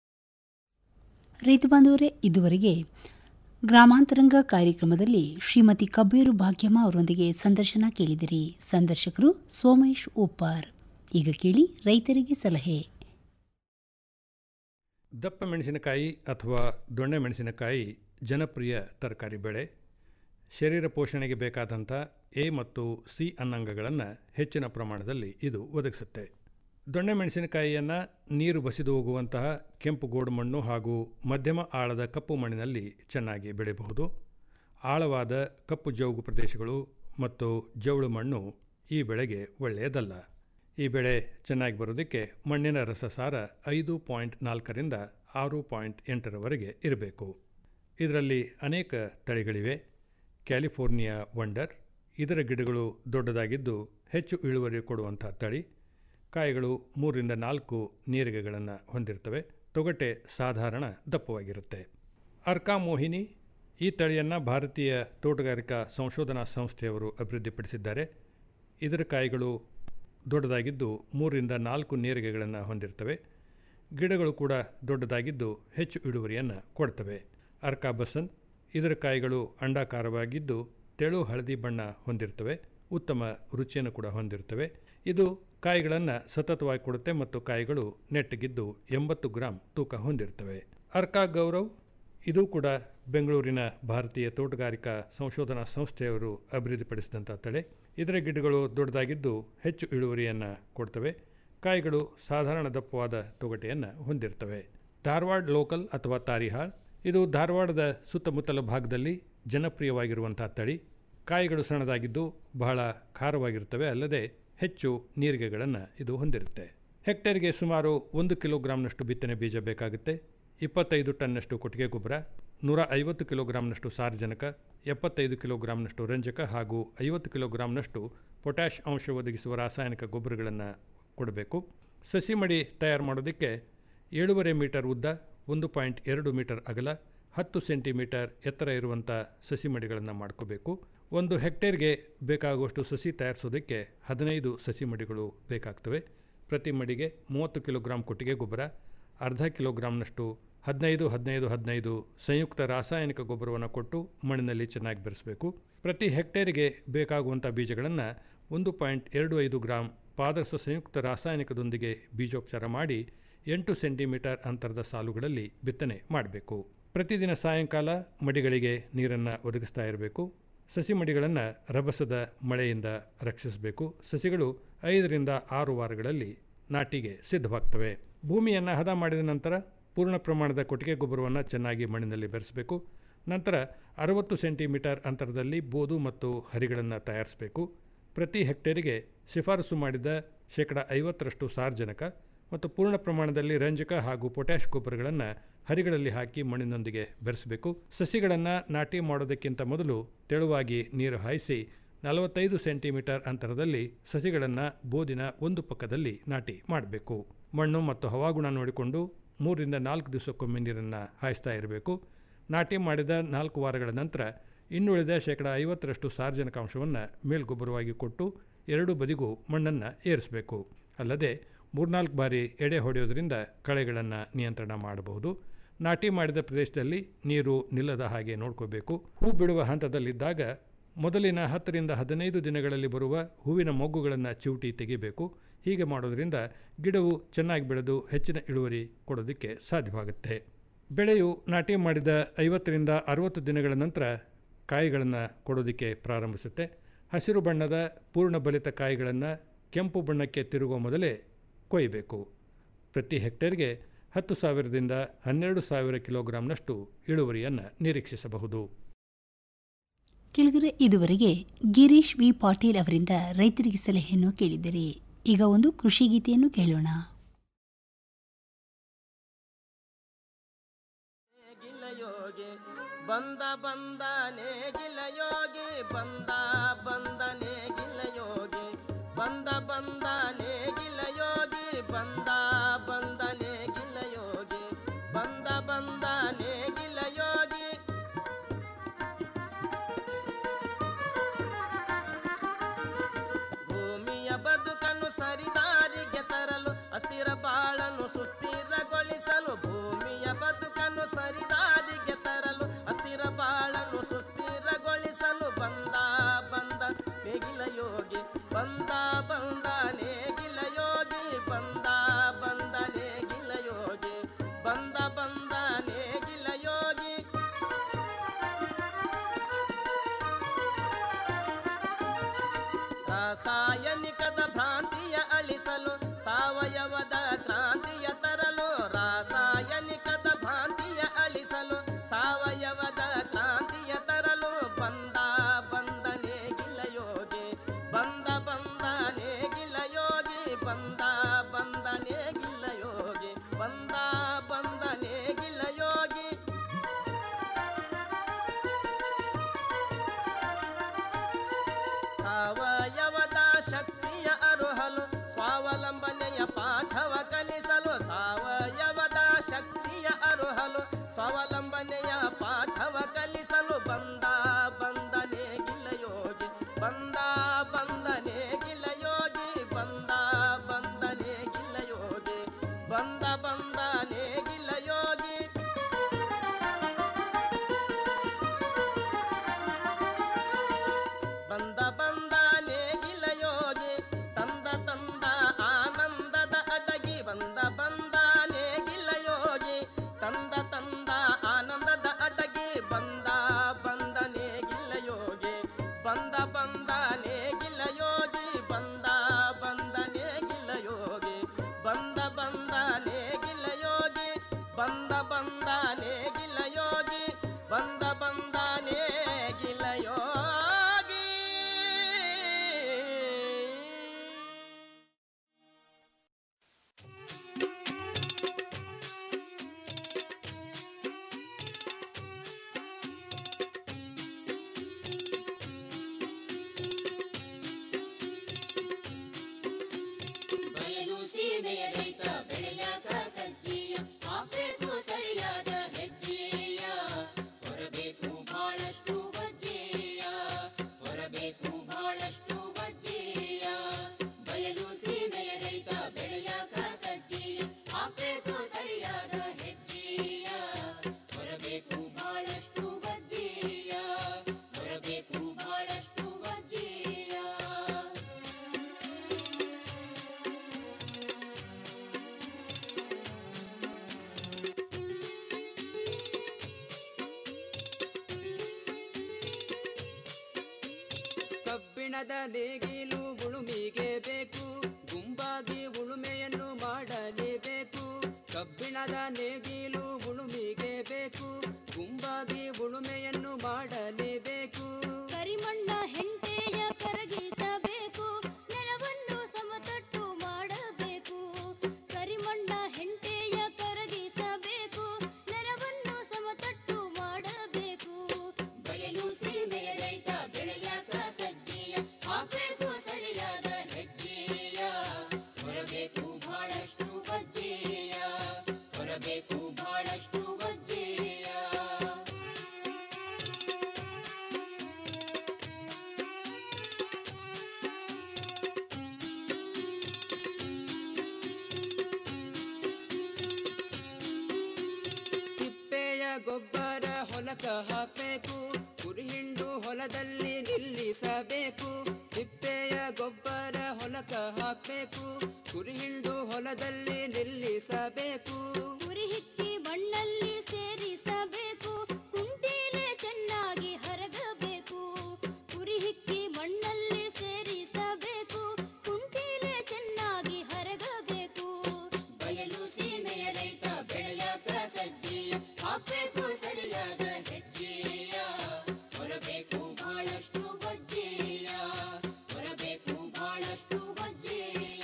ರೈತ ಬಾಂಧವರೇ ಇದುವರೆಗೆ ಗ್ರಾಮಾಂತರಂಗ ಕಾರ್ಯಕ್ರಮದಲ್ಲಿ ಶ್ರೀಮತಿ ಕಬ್ಬೇರು ಭಾಗ್ಯಮ್ಮ ಅವರೊಂದಿಗೆ ಸಂದರ್ಶನ ಕೇಳಿದಿರಿ ಸಂದರ್ಶಕರು ಸೋಮೇಶ್ ಉಪ್ಪಾರ್ ಈಗ ಕೇಳಿ ರೈತರಿಗೆ ಸಲಹೆ ದಪ್ಪ ಮೆಣಸಿನಕಾಯಿ ಅಥವಾ ದೊಣ್ಣೆ ಮೆಣಸಿನಕಾಯಿ ಜನಪ್ರಿಯ ತರಕಾರಿ ಬೆಳೆ ಶರೀರ ಪೋಷಣೆಗೆ ಬೇಕಾದಂಥ ಎ ಮತ್ತು ಸಿ ಅನ್ನಂಗಗಳನ್ನು ಹೆಚ್ಚಿನ ಪ್ರಮಾಣದಲ್ಲಿ ಇದು ಒದಗಿಸುತ್ತೆ ದೊಣ್ಣೆ ಮೆಣಸಿನಕಾಯಿಯನ್ನು ನೀರು ಬಸಿದು ಹೋಗುವಂತಹ ಕೆಂಪು ಗೋಡು ಮಣ್ಣು ಹಾಗೂ ಮಧ್ಯಮ ಆಳದ ಕಪ್ಪು ಮಣ್ಣಿನಲ್ಲಿ ಚೆನ್ನಾಗಿ ಬೆಳೆಯಬಹುದು ಆಳವಾದ ಕಪ್ಪು ಜೌಗು ಪ್ರದೇಶಗಳು ಮತ್ತು ಜವಳು ಮಣ್ಣು ಈ ಬೆಳೆಗೆ ಒಳ್ಳೆಯದಲ್ಲ ಈ ಬೆಳೆ ಚೆನ್ನಾಗಿ ಬರೋದಕ್ಕೆ ಮಣ್ಣಿನ ರಸಸಾರ ಐದು ಪಾಯಿಂಟ್ ನಾಲ್ಕರಿಂದ ಆರು ಪಾಯಿಂಟ್ ಎಂಟರವರೆಗೆ ಇರಬೇಕು ಇದರಲ್ಲಿ ಅನೇಕ ತಳಿಗಳಿವೆ ಕ್ಯಾಲಿಫೋರ್ನಿಯಾ ವಂಡರ್ ಇದರ ಗಿಡಗಳು ದೊಡ್ಡದಾಗಿದ್ದು ಹೆಚ್ಚು ಇಳುವರಿ ಕೊಡುವಂಥ ತಳಿ ಕಾಯಿಗಳು ಮೂರರಿಂದ ನಾಲ್ಕು ನೀರಿಗೆಗಳನ್ನು ಹೊಂದಿರ್ತವೆ ತೊಗಟೆ ಸಾಧಾರಣ ದಪ್ಪವಾಗಿರುತ್ತೆ ಅರ್ಕಾ ಮೋಹಿನಿ ಈ ತಳಿಯನ್ನು ಭಾರತೀಯ ತೋಟಗಾರಿಕಾ ಸಂಶೋಧನಾ ಸಂಸ್ಥೆಯವರು ಅಭಿವೃದ್ಧಿಪಡಿಸಿದ್ದಾರೆ ಇದರ ಕಾಯಿಗಳು ದೊಡ್ಡದಾಗಿದ್ದು ಮೂರರಿಂದ ನಾಲ್ಕು ನೇರಿಗೆಗಳನ್ನು ಹೊಂದಿರ್ತವೆ ಗಿಡಗಳು ಕೂಡ ದೊಡ್ಡದಾಗಿದ್ದು ಹೆಚ್ಚು ಇಳುವರಿಯನ್ನು ಕೊಡ್ತವೆ ಅರ್ಕಾ ಬಸನ್ ಇದರ ಕಾಯಿಗಳು ಅಂಡಾಕಾರವಾಗಿದ್ದು ತೆಳು ಹಳದಿ ಬಣ್ಣ ಹೊಂದಿರ್ತವೆ ಉತ್ತಮ ರುಚಿಯನ್ನು ಕೂಡ ಹೊಂದಿರ್ತವೆ ಇದು ಕಾಯಿಗಳನ್ನು ಸತತವಾಗಿ ಕೊಡುತ್ತೆ ಮತ್ತು ಕಾಯಿಗಳು ನೆಟ್ಟಗಿದ್ದು ಎಂಬತ್ತು ಗ್ರಾಂ ತೂಕ ಹೊಂದಿರ್ತವೆ ಅರ್ಕಾ ಗೌರವ್ ಇದು ಕೂಡ ಬೆಂಗಳೂರಿನ ಭಾರತೀಯ ತೋಟಗಾರಿಕಾ ಸಂಶೋಧನಾ ಸಂಸ್ಥೆಯವರು ಅಭಿವೃದ್ಧಿಪಡಿಸಿದಂಥ ತಳೆ ಇದರ ಗಿಡಗಳು ದೊಡ್ಡದಾಗಿದ್ದು ಹೆಚ್ಚು ಇಳುವರಿಯನ್ನು ಕೊಡ್ತವೆ ಕಾಯಿಗಳು ಸಾಧಾರಣ ದಪ್ಪವಾದ ತೊಗಟೆಯನ್ನು ಹೊಂದಿರ್ತವೆ ಧಾರವಾಡ ಲೋಕಲ್ ಅಥವಾ ತಾರಿಹಾಳ್ ಇದು ಧಾರವಾಡದ ಸುತ್ತಮುತ್ತಲ ಭಾಗದಲ್ಲಿ ಜನಪ್ರಿಯವಾಗಿರುವಂಥ ತಳಿ ಕಾಯಿಗಳು ಸಣ್ಣದಾಗಿದ್ದು ಬಹಳ ಖಾರವಾಗಿರ್ತವೆ ಅಲ್ಲದೆ ಹೆಚ್ಚು ನೀರಿಗೆಗಳನ್ನು ಇದು ಹೊಂದಿರುತ್ತೆ ಹೆಕ್ಟೇರ್ಗೆ ಸುಮಾರು ಒಂದು ಕಿಲೋಗ್ರಾಂನಷ್ಟು ಬಿತ್ತನೆ ಬೀಜ ಬೇಕಾಗುತ್ತೆ ಇಪ್ಪತ್ತೈದು ಟನ್ನಷ್ಟು ಕೊಟ್ಟಿಗೆ ಗೊಬ್ಬರ ನೂರ ಐವತ್ತು ಕಿಲೋಗ್ರಾಂನಷ್ಟು ಸಾರಜನಕ ಎಪ್ಪತ್ತೈದು ಕಿಲೋಗ್ರಾಂನಷ್ಟು ರಂಜಕ ಹಾಗೂ ಐವತ್ತು ಕಿಲೋಗ್ರಾಂನಷ್ಟು ಪೊಟ್ಯಾಷ್ ಅಂಶ ಒದಗಿಸುವ ರಾಸಾಯನಿಕ ಗೊಬ್ಬರಗಳನ್ನು ಕೊಡಬೇಕು ಸಸಿ ಮಡಿ ತಯಾರು ಮಾಡೋದಕ್ಕೆ ಏಳೂವರೆ ಮೀಟರ್ ಉದ್ದ ಒಂದು ಪಾಯಿಂಟ್ ಎರಡು ಮೀಟರ್ ಅಗಲ ಹತ್ತು ಸೆಂಟಿಮೀಟರ್ ಎತ್ತರ ಇರುವಂಥ ಸಸಿ ಮಡಿಗಳನ್ನು ಮಾಡ್ಕೋಬೇಕು ಒಂದು ಹೆಕ್ಟೇರ್ಗೆ ಬೇಕಾಗುವಷ್ಟು ಸಸಿ ತಯಾರಿಸೋದಕ್ಕೆ ಹದಿನೈದು ಸಸಿ ಮಡಿಗಳು ಬೇಕಾಗ್ತವೆ ಪ್ರತಿ ಮಡಿಗೆ ಮೂವತ್ತು ಕಿಲೋಗ್ರಾಂ ಕೊಟ್ಟಿಗೆ ಗೊಬ್ಬರ ಅರ್ಧ ಕಿಲೋಗ್ರಾಂನಷ್ಟು ಹದಿನೈದು ಹದಿನೈದು ಹದಿನೈದು ಸಂಯುಕ್ತ ರಾಸಾಯನಿಕ ಗೊಬ್ಬರವನ್ನು ಕೊಟ್ಟು ಮಣ್ಣಿನಲ್ಲಿ ಚೆನ್ನಾಗಿ ಬೆರೆಸಬೇಕು ಪ್ರತಿ ಹೆಕ್ಟೇರಿಗೆ ಬೇಕಾಗುವಂಥ ಬೀಜಗಳನ್ನು ಒಂದು ಪಾಯಿಂಟ್ ಎರಡು ಐದು ಗ್ರಾಂ ಪಾದರಸ ಸಂಯುಕ್ತ ರಾಸಾಯನಿಕದೊಂದಿಗೆ ಬೀಜೋಪಚಾರ ಮಾಡಿ ಎಂಟು ಸೆಂಟಿಮೀಟರ್ ಅಂತರದ ಸಾಲುಗಳಲ್ಲಿ ಬಿತ್ತನೆ ಮಾಡಬೇಕು ಪ್ರತಿದಿನ ಸಾಯಂಕಾಲ ಮಡಿಗಳಿಗೆ ನೀರನ್ನು ಒದಗಿಸ್ತಾ ಇರಬೇಕು ಸಸಿ ಮಡಿಗಳನ್ನು ರಭಸದ ಮಳೆಯಿಂದ ರಕ್ಷಿಸಬೇಕು ಸಸಿಗಳು ಐದರಿಂದ ಆರು ವಾರಗಳಲ್ಲಿ ನಾಟಿಗೆ ಸಿದ್ಧವಾಗ್ತವೆ ಭೂಮಿಯನ್ನು ಹದ ಮಾಡಿದ ನಂತರ ಪೂರ್ಣ ಪ್ರಮಾಣದ ಕೊಟ್ಟಿಗೆ ಗೊಬ್ಬರವನ್ನು ಚೆನ್ನಾಗಿ ಮಣ್ಣಿನಲ್ಲಿ ಬೆರೆಸಬೇಕು ನಂತರ ಅರವತ್ತು ಸೆಂಟಿಮೀಟರ್ ಅಂತರದಲ್ಲಿ ಬೋದು ಮತ್ತು ಹರಿಗಳನ್ನು ತಯಾರಿಸಬೇಕು ಪ್ರತಿ ಹೆಕ್ಟೇರಿಗೆ ಶಿಫಾರಸು ಮಾಡಿದ ಶೇಕಡ ಐವತ್ತರಷ್ಟು ಸಾರ್ವಜನಿಕ ಮತ್ತು ಪೂರ್ಣ ಪ್ರಮಾಣದಲ್ಲಿ ರಂಜಕ ಹಾಗೂ ಪೊಟ್ಯಾಷ್ ಗೊಬ್ಬರಗಳನ್ನು ಹರಿಗಳಲ್ಲಿ ಹಾಕಿ ಮಣ್ಣಿನೊಂದಿಗೆ ಬೆರೆಸಬೇಕು ಸಸಿಗಳನ್ನು ನಾಟಿ ಮಾಡೋದಕ್ಕಿಂತ ಮೊದಲು ತೆಳುವಾಗಿ ನೀರು ಹಾಯಿಸಿ ನಲವತ್ತೈದು ಸೆಂಟಿಮೀಟರ್ ಅಂತರದಲ್ಲಿ ಸಸಿಗಳನ್ನು ಬೋದಿನ ಒಂದು ಪಕ್ಕದಲ್ಲಿ ನಾಟಿ ಮಾಡಬೇಕು ಮಣ್ಣು ಮತ್ತು ಹವಾಗುಣ ನೋಡಿಕೊಂಡು ಮೂರರಿಂದ ನಾಲ್ಕು ದಿವಸಕ್ಕೊಮ್ಮೆ ನೀರನ್ನು ಹಾಯಿಸ್ತಾ ಇರಬೇಕು ನಾಟಿ ಮಾಡಿದ ನಾಲ್ಕು ವಾರಗಳ ನಂತರ ಇನ್ನುಳಿದ ಶೇಕಡ ಐವತ್ತರಷ್ಟು ಸಾರ್ವಜನಿಕಾಂಶವನ್ನು ಮೇಲ್ಗೊಬ್ಬರವಾಗಿ ಕೊಟ್ಟು ಎರಡು ಬದಿಗೂ ಮಣ್ಣನ್ನು ಏರಿಸಬೇಕು ಅಲ್ಲದೆ ಮೂರ್ನಾಲ್ಕು ಬಾರಿ ಎಡೆ ಹೊಡೆಯೋದ್ರಿಂದ ಕಳೆಗಳನ್ನು ನಿಯಂತ್ರಣ ಮಾಡಬಹುದು ನಾಟಿ ಮಾಡಿದ ಪ್ರದೇಶದಲ್ಲಿ ನೀರು ನಿಲ್ಲದ ಹಾಗೆ ನೋಡ್ಕೋಬೇಕು ಹೂ ಬಿಡುವ ಹಂತದಲ್ಲಿದ್ದಾಗ ಮೊದಲಿನ ಹತ್ತರಿಂದ ಹದಿನೈದು ದಿನಗಳಲ್ಲಿ ಬರುವ ಹೂವಿನ ಮೊಗ್ಗುಗಳನ್ನು ಚಿವುಟಿ ತೆಗಿಬೇಕು ಹೀಗೆ ಮಾಡೋದ್ರಿಂದ ಗಿಡವು ಚೆನ್ನಾಗಿ ಬೆಳೆದು ಹೆಚ್ಚಿನ ಇಳುವರಿ ಕೊಡೋದಕ್ಕೆ ಸಾಧ್ಯವಾಗುತ್ತೆ ಬೆಳೆಯು ನಾಟಿ ಮಾಡಿದ ಐವತ್ತರಿಂದ ಅರುವತ್ತು ದಿನಗಳ ನಂತರ ಕಾಯಿಗಳನ್ನು ಕೊಡೋದಕ್ಕೆ ಪ್ರಾರಂಭಿಸುತ್ತೆ ಹಸಿರು ಬಣ್ಣದ ಪೂರ್ಣ ಬಲಿತ ಕಾಯಿಗಳನ್ನು ಕೆಂಪು ಬಣ್ಣಕ್ಕೆ ತಿರುಗುವ ಮೊದಲೇ ಕೊಯ್ಯಬೇಕು ಪ್ರತಿ ಹೆಕ್ಟೇರ್ಗೆ ಹತ್ತು ಸಾವಿರದಿಂದ ಹನ್ನೆರಡು ಸಾವಿರ ಕಿಲೋಗ್ರಾಂನಷ್ಟು ಇಳುವರಿಯನ್ನು ನಿರೀಕ್ಷಿಸಬಹುದು ಕೆಳಗರೆ ಇದುವರೆಗೆ ಗಿರೀಶ್ ವಿ ಪಾಟೀಲ್ ಅವರಿಂದ ರೈತರಿಗೆ ಸಲಹೆಯನ್ನು ಕೇಳಿದಿರಿ ಈಗ ಒಂದು ಕೃಷಿ ಗೀತೆಯನ್ನು ಕೇಳೋಣ ಬಂದ ಬಂದನೆ ಗಿಲ ಯೋಗಿ ಬಂದ ಬಂದನೆ ಗಿಲ ಯೋಗಿ ಬಂದ ಬಂದನೆ ಗಿಲ ಯೋಗಿ ಬಂದ ಬಂದನೆ ಗಿಲ ಯೋಗಿ ಬಂದ ಬಂದನೆ ಗಿಲ ಯೋಗಿ ಭೂಮಿಯ ಬದುಕನ್ನು ಸರಿದಾರಿಗೆ ತರಲು ಅಸ್ಥಿರ ಬಾಳನ್ನು ಸುಸ್ಥಿರಗೊಳಿಸಲು ಭೂಮಿಯ ಬದುಕನ್ನು ಸರಿದಾರಿಗೆ ತರಲು ಅಸ್ಥಿರ ಬಾಳನ್ನು ಸುಸ್ಥಿರಗೊಳಿಸಲು ಬಂದ ಬಂದ ನೇಗಿಲ ಯೋಗಿ ಬಂದ ಬಂದ ನೇಗಿಲ ಯೋಗಿ ಬಂದ ಬಂದ ನೇಗಿಲ ಯೋಗಿ ಬಂದ ಬಂದ ನೇಗಿಲ ಯೋಗಿ ರಾಸಾಯನಿಕದ ಭ್ರಾಂತಿಯ ಅಳಿಸಲು ಸಾವಯವದ ಕ್ರಾಂತಿಯ ತರಲು ರಾಸಾಯನಿಕದ ಭ್ರಾಂತಿಯ ಅಳಿಸಲು ಸಾವಯವದ ಕ್ರಾಂತಿಯ ತರಲು ಬಂದ ಬಂದನೆ ಗಿಲ ಯೋಗಿ ಬಂದ ಬಂದನೆ ಗಿಲ ಯೋಗಿ ಬಂದ ಬಂದನೆ ಗಿಲ ಯೋಗಿ ಬಂದ ಬಂದನೆ ಗಿಲ ಯೋಗಿ ಸಾವಯವದ ಶಕ್ತಿಯ ಅರುಹಲು ಸ್ವಾವಲಂಬನೆಯ ಪಾಠವ ಕಲಿಸಲು ಸಾವಯವದ ಶಕ್ತಿಯ ಅರುಹಲು ಸ್ವಾವಲಂಬನೆಯ ಪಾಠವ ಕಲಿಸಲು ಬಂದ ಬಂದನೆ ಗಿಲ ಯೋಗಿ ಬಂದ ಬಂದನೆ ಗಿಲ ಯೋಗಿ ಬಂದ ಬಂದನೆ ಗಿಲ ಯೋಗಿ ಬಂದ ಬಂದನೆ ಗಿಲ ಯೋಗಿ ಬಂದ ಬಂದ ನೇಗಿಲ ಯೋಗಿ ತಂದ ತಂದ ಆನಂದದ ಅಡಗಿ ಬಂದ ಬಂದ ನೇಗಿಲ ಯೋಗಿ ತಂದ ತಂದ ಕಬ್ಬಿಣದ ನೇಗಿಲು ಉಳುಮಿಗೆ ಬೇಕು ಗುಂಪಾಗಿ ಉಳುಮೆಯನ್ನು ಮಾಡಲೇಬೇಕು ಕಬ್ಬಿಣದ ನೇಗಿಲು ಉಳುಮಿಗೆ ಬೇಕು ಗುಂಪಾಗಿ ಉಳುಮೆಯನ್ನು ಮಾಡಲೇಬೇಕು ಕರಿಮಣ್ಣ ಹೆಂಟೆಯ ಕರಗಿಸಬೇಕು ನೆಲವನ್ನು ಸಮತಟ್ಟು ಮಾಡಬೇಕು ಕರಿಮಣ್ಣ ಹೆಂಟೆಯ ಕರಗಿಸಬೇಕು ನೆಲವನ್ನು ಸಮತಟ್ಟು ಮಾಡಬೇಕು ಬಯಲು ಸೀಮೆಯ ರೈತ ಬೆಳೆಯಾಕ ಸಜ್ಜೆಯ ಹಾಕಬೇಕು ಸರಿಯಾದ ಹೆಜ್ಜೆಯ ಹೊರಬೇಕು ಬಹಳಷ್ಟು ಬಜ್ಜೆಯ ಹೊರಬೇಕು ಬಹಳಷ್ಟು ಬಜ್ಜೆಯ ತಿಪ್ಪೆಯ ಗೊಬ್ಬರ ಹೊಲಕ ಹಾಕಬೇಕು ಕುರಿಹಿಂಡು ಹೊಲದಲ್ಲಿ ನಿಲ್ಲಿಸಬೇಕು ತಿಪ್ಪೆಯ ಗೊಬ್ಬರ ಹೊಲಕ ಹಾಕಬೇಕು ಕುರಿಹಿಂಡು ಹೊಲದಲ್ಲಿ ನಿಲ್ಲಿಸಬೇಕು ಉರಿ ಹಿಕ್ಕಿ ಮಣ್ಣಲ್ಲಿ ಸೇರಿಸಬೇಕು ಕುಂಟೀಲೆ ಚೆನ್ನಾಗಿ ಹರಗಬೇಕು ಉರಿ ಹಿಕ್ಕಿ ಮಣ್ಣಲ್ಲಿ ಸೇರಿಸಬೇಕು ಕುಂಟೀಲೆ ಚೆನ್ನಾಗಿ ಹರಗಬೇಕು ಬಯಲು ಸೀಮೆಯ ರೈತ ಬೆಳೆಯಾಕ ಸಜ್ಜೆಯ ಹಾಕಬೇಕು ಸರಿಯಾದ ಹೆಜ್ಜೆಯ ಹೊರಬೇಕು ಬಹಳಷ್ಟು ಬಜ್ಜೆಯ ಹೊರಬೇಕು ಬಹಳಷ್ಟು ಬಜ್ಜೆಯ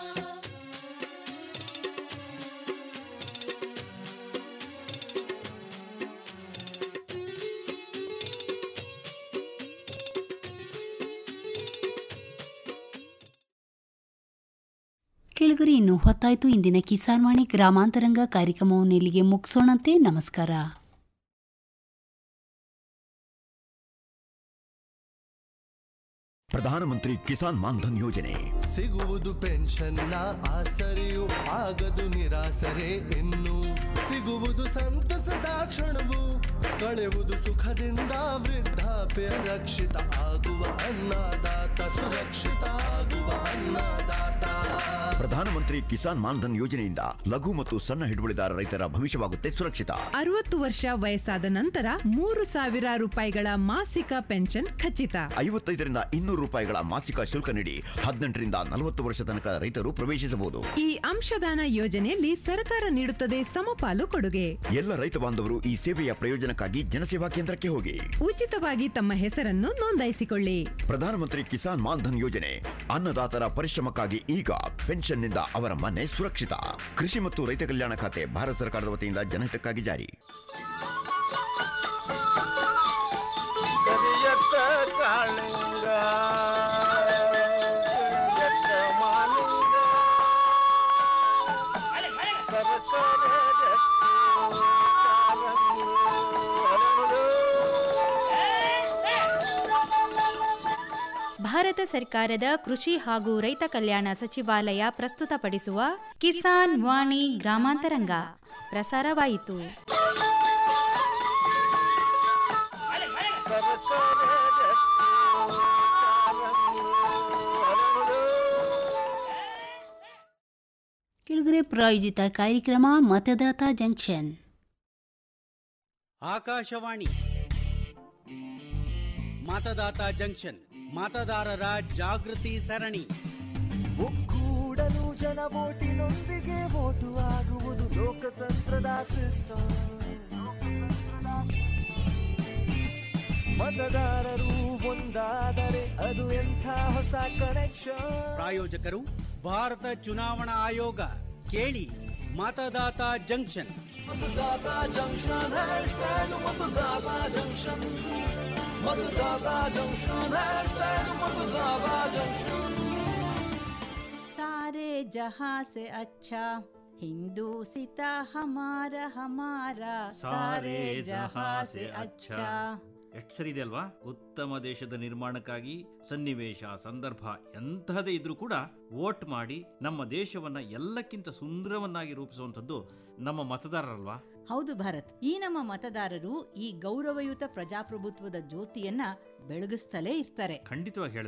ಕೆಳಗರೆ ಇನ್ನು ಹೊತ್ತಾಯ್ತು ಇಂದಿನ ಕಿಸಾನ್ವಾಣಿ ಗ್ರಾಮಾಂತರಂಗ ಕಾರ್ಯಕ್ರಮವನ್ನು ಇಲ್ಲಿಗೆ ಮುಗಿಸೋಣಂತೆ ನಮಸ್ಕಾರ ಪ್ರಧಾನಮಂತ್ರಿ ಕಿಸಾನ್ ಮಾನ್ಧನ್ ಯೋಜನೆ ಸಿಗುವುದು ಪೆನ್ಷನ್ನ ಆಸರೆಯು ಆಗದು ನಿರಾಸರೆ ಇನ್ನು ಸಿಗುವುದು ಸಂತಸದ ಕ್ಷಣವು ಕಳೆವುದು ಸುಖದಿಂದ ವೃದ್ಧಾಪ್ಯ ರಕ್ಷಿತ ಆಗುವ ಅನ್ನದಾತ ಸುರಕ್ಷಿತ ಆಗುವ ಅನ್ನದಾತ ಪ್ರಧಾನಮಂತ್ರಿ ಕಿಸಾನ್ ಮಾನ್ಧನ್ ಯೋಜನೆಯಿಂದ ಲಘು ಮತ್ತು ಸಣ್ಣ ಹಿಡುವಳಿದಾರ ರೈತರ ಭವಿಷ್ಯವಾಗುತ್ತೆ ಸುರಕ್ಷಿತ ಅರವತ್ತು ವರ್ಷ ವಯಸ್ಸಾದ ನಂತರ ಮೂರು ಸಾವಿರ ರೂಪಾಯಿಗಳ ಮಾಸಿಕ ಪೆನ್ಷನ್ ಖಚಿತ ಐವತ್ತೈದರಿಂದ ಇನ್ನೂರು ರೂಪಾಯಿಗಳ ಮಾಸಿಕ ಶುಲ್ಕ ನೀಡಿ ಹದಿನೆಂಟರಿಂದ ನಲವತ್ತು ವರ್ಷ ತನಕ ರೈತರು ಪ್ರವೇಶಿಸಬಹುದು ಈ ಅಂಶದಾನ ಯೋಜನೆಯಲ್ಲಿ ಸರ್ಕಾರ ನೀಡುತ್ತದೆ ಸಮಪಾಲು ಕೊಡುಗೆ ಎಲ್ಲ ರೈತ ಬಾಂಧವರು ಈ ಸೇವೆಯ ಪ್ರಯೋಜನಕ್ಕಾಗಿ ಜನಸೇವಾ ಕೇಂದ್ರಕ್ಕೆ ಹೋಗಿ ಉಚಿತವಾಗಿ ತಮ್ಮ ಹೆಸರನ್ನು ನೋಂದಾಯಿಸಿಕೊಳ್ಳಿ ಪ್ರಧಾನಮಂತ್ರಿ ಕಿಸಾನ್ ಮಾನ್ಧನ್ ಯೋಜನೆ ಅನ್ನದಾತರ ಪರಿಶ್ರಮಕ್ಕಾಗಿ ಈಗ ಪೆನ್ಷನ್ನಿಂದ ಅವರ ಮನೆ ಸುರಕ್ಷಿತ ಕೃಷಿ ಮತ್ತು ರೈತ ಕಲ್ಯಾಣ ಖಾತೆ ಭಾರತ ಸರ್ಕಾರದ ವತಿಯಿಂದ ಜನಹಿತಕ್ಕಾಗಿ ಜಾರಿ ಕರಿಯತ್ತ ಕಾಳಿಂಗ ಕರಿಯತ್ತ ಮಾಲಿಂಗ ಸರಸರ ಜಟ್ಟಿ ಕಾರಂಗಿ ಹರಳು. ಭಾರತ ಸರ್ಕಾರದ ಕೃಷಿ ಹಾಗೂ ರೈತ ಕಲ್ಯಾಣ ಸಚಿವಾಲಯ ಪ್ರಸ್ತುತಪಡಿಸುವ ಕಿಸಾನ್ ವಾಣಿ ಗ್ರಾಮಾಂತರಂಗ ಪ್ರಸಾರವಾಯಿತು ಕೆಳಗರೆ ಪ್ರಾಯೋಜಿತ ಕಾರ್ಯಕ್ರಮ ಮತದಾತ ಜಂಕ್ಷನ್ ಆಕಾಶವಾಣಿ ಮತದಾತ ಜಂಕ್ಷನ್ ಮತದಾರರ ಜಾಗೃತಿ ಸರಣಿ ಒಕ್ಕೂಡಲು ಜನ ಓಟಿನೊಂದಿಗೆ ಓಟು ಆಗುವುದು ಲೋಕತಂತ್ರದ ಸಿಸ್ಟಮ್ ಮತದಾರರು ಒಂದಾದರೆ ಅದು ಎಂಥ ಹೊಸ ಕನೆಕ್ಷನ್ ಪ್ರಾಯೋಜಕರು ಭಾರತ ಚುನಾವಣಾ ಆಯೋಗ ಕೇಳಿ Matdata junction Matdata junction hashtag Matdata junction Matdata junction hashtag Matdata junction सारे जहां से अच्छा हिंदू सिता हमारा हमारा ಸಾರೇ ಜಹಾ ಸೆ ಅಚ್ಚಾ ಎಷ್ಟು ಸರಿ ಇದೆ ಅಲ್ವಾ ಉತ್ತಮ ದೇಶದ ನಿರ್ಮಾಣಕ್ಕಾಗಿ ಸನ್ನಿವೇಶ ಸಂದರ್ಭ ಎಂತಹದೇ ಇದ್ರೂ ಕೂಡ ವೋಟ್ ಮಾಡಿ ನಮ್ಮ ದೇಶವನ್ನ ಎಲ್ಲಕ್ಕಿಂತ ಸುಂದರವನ್ನಾಗಿ ರೂಪಿಸುವಂಥದ್ದು ನಮ್ಮ ಮತದಾರರಲ್ವಾ ಹೌದು ಭಾರತ್ ಈ ನಮ್ಮ ಮತದಾರರು ಈ ಗೌರವಯುತ ಪ್ರಜಾಪ್ರಭುತ್ವದ ಜ್ಯೋತಿಯನ್ನ ಬೆಳಗಿಸ್ತಲೇ ಇರ್ತಾರೆ ಖಂಡಿತವಾಗಿ ಹೇಳಿದೆ ನೋಡು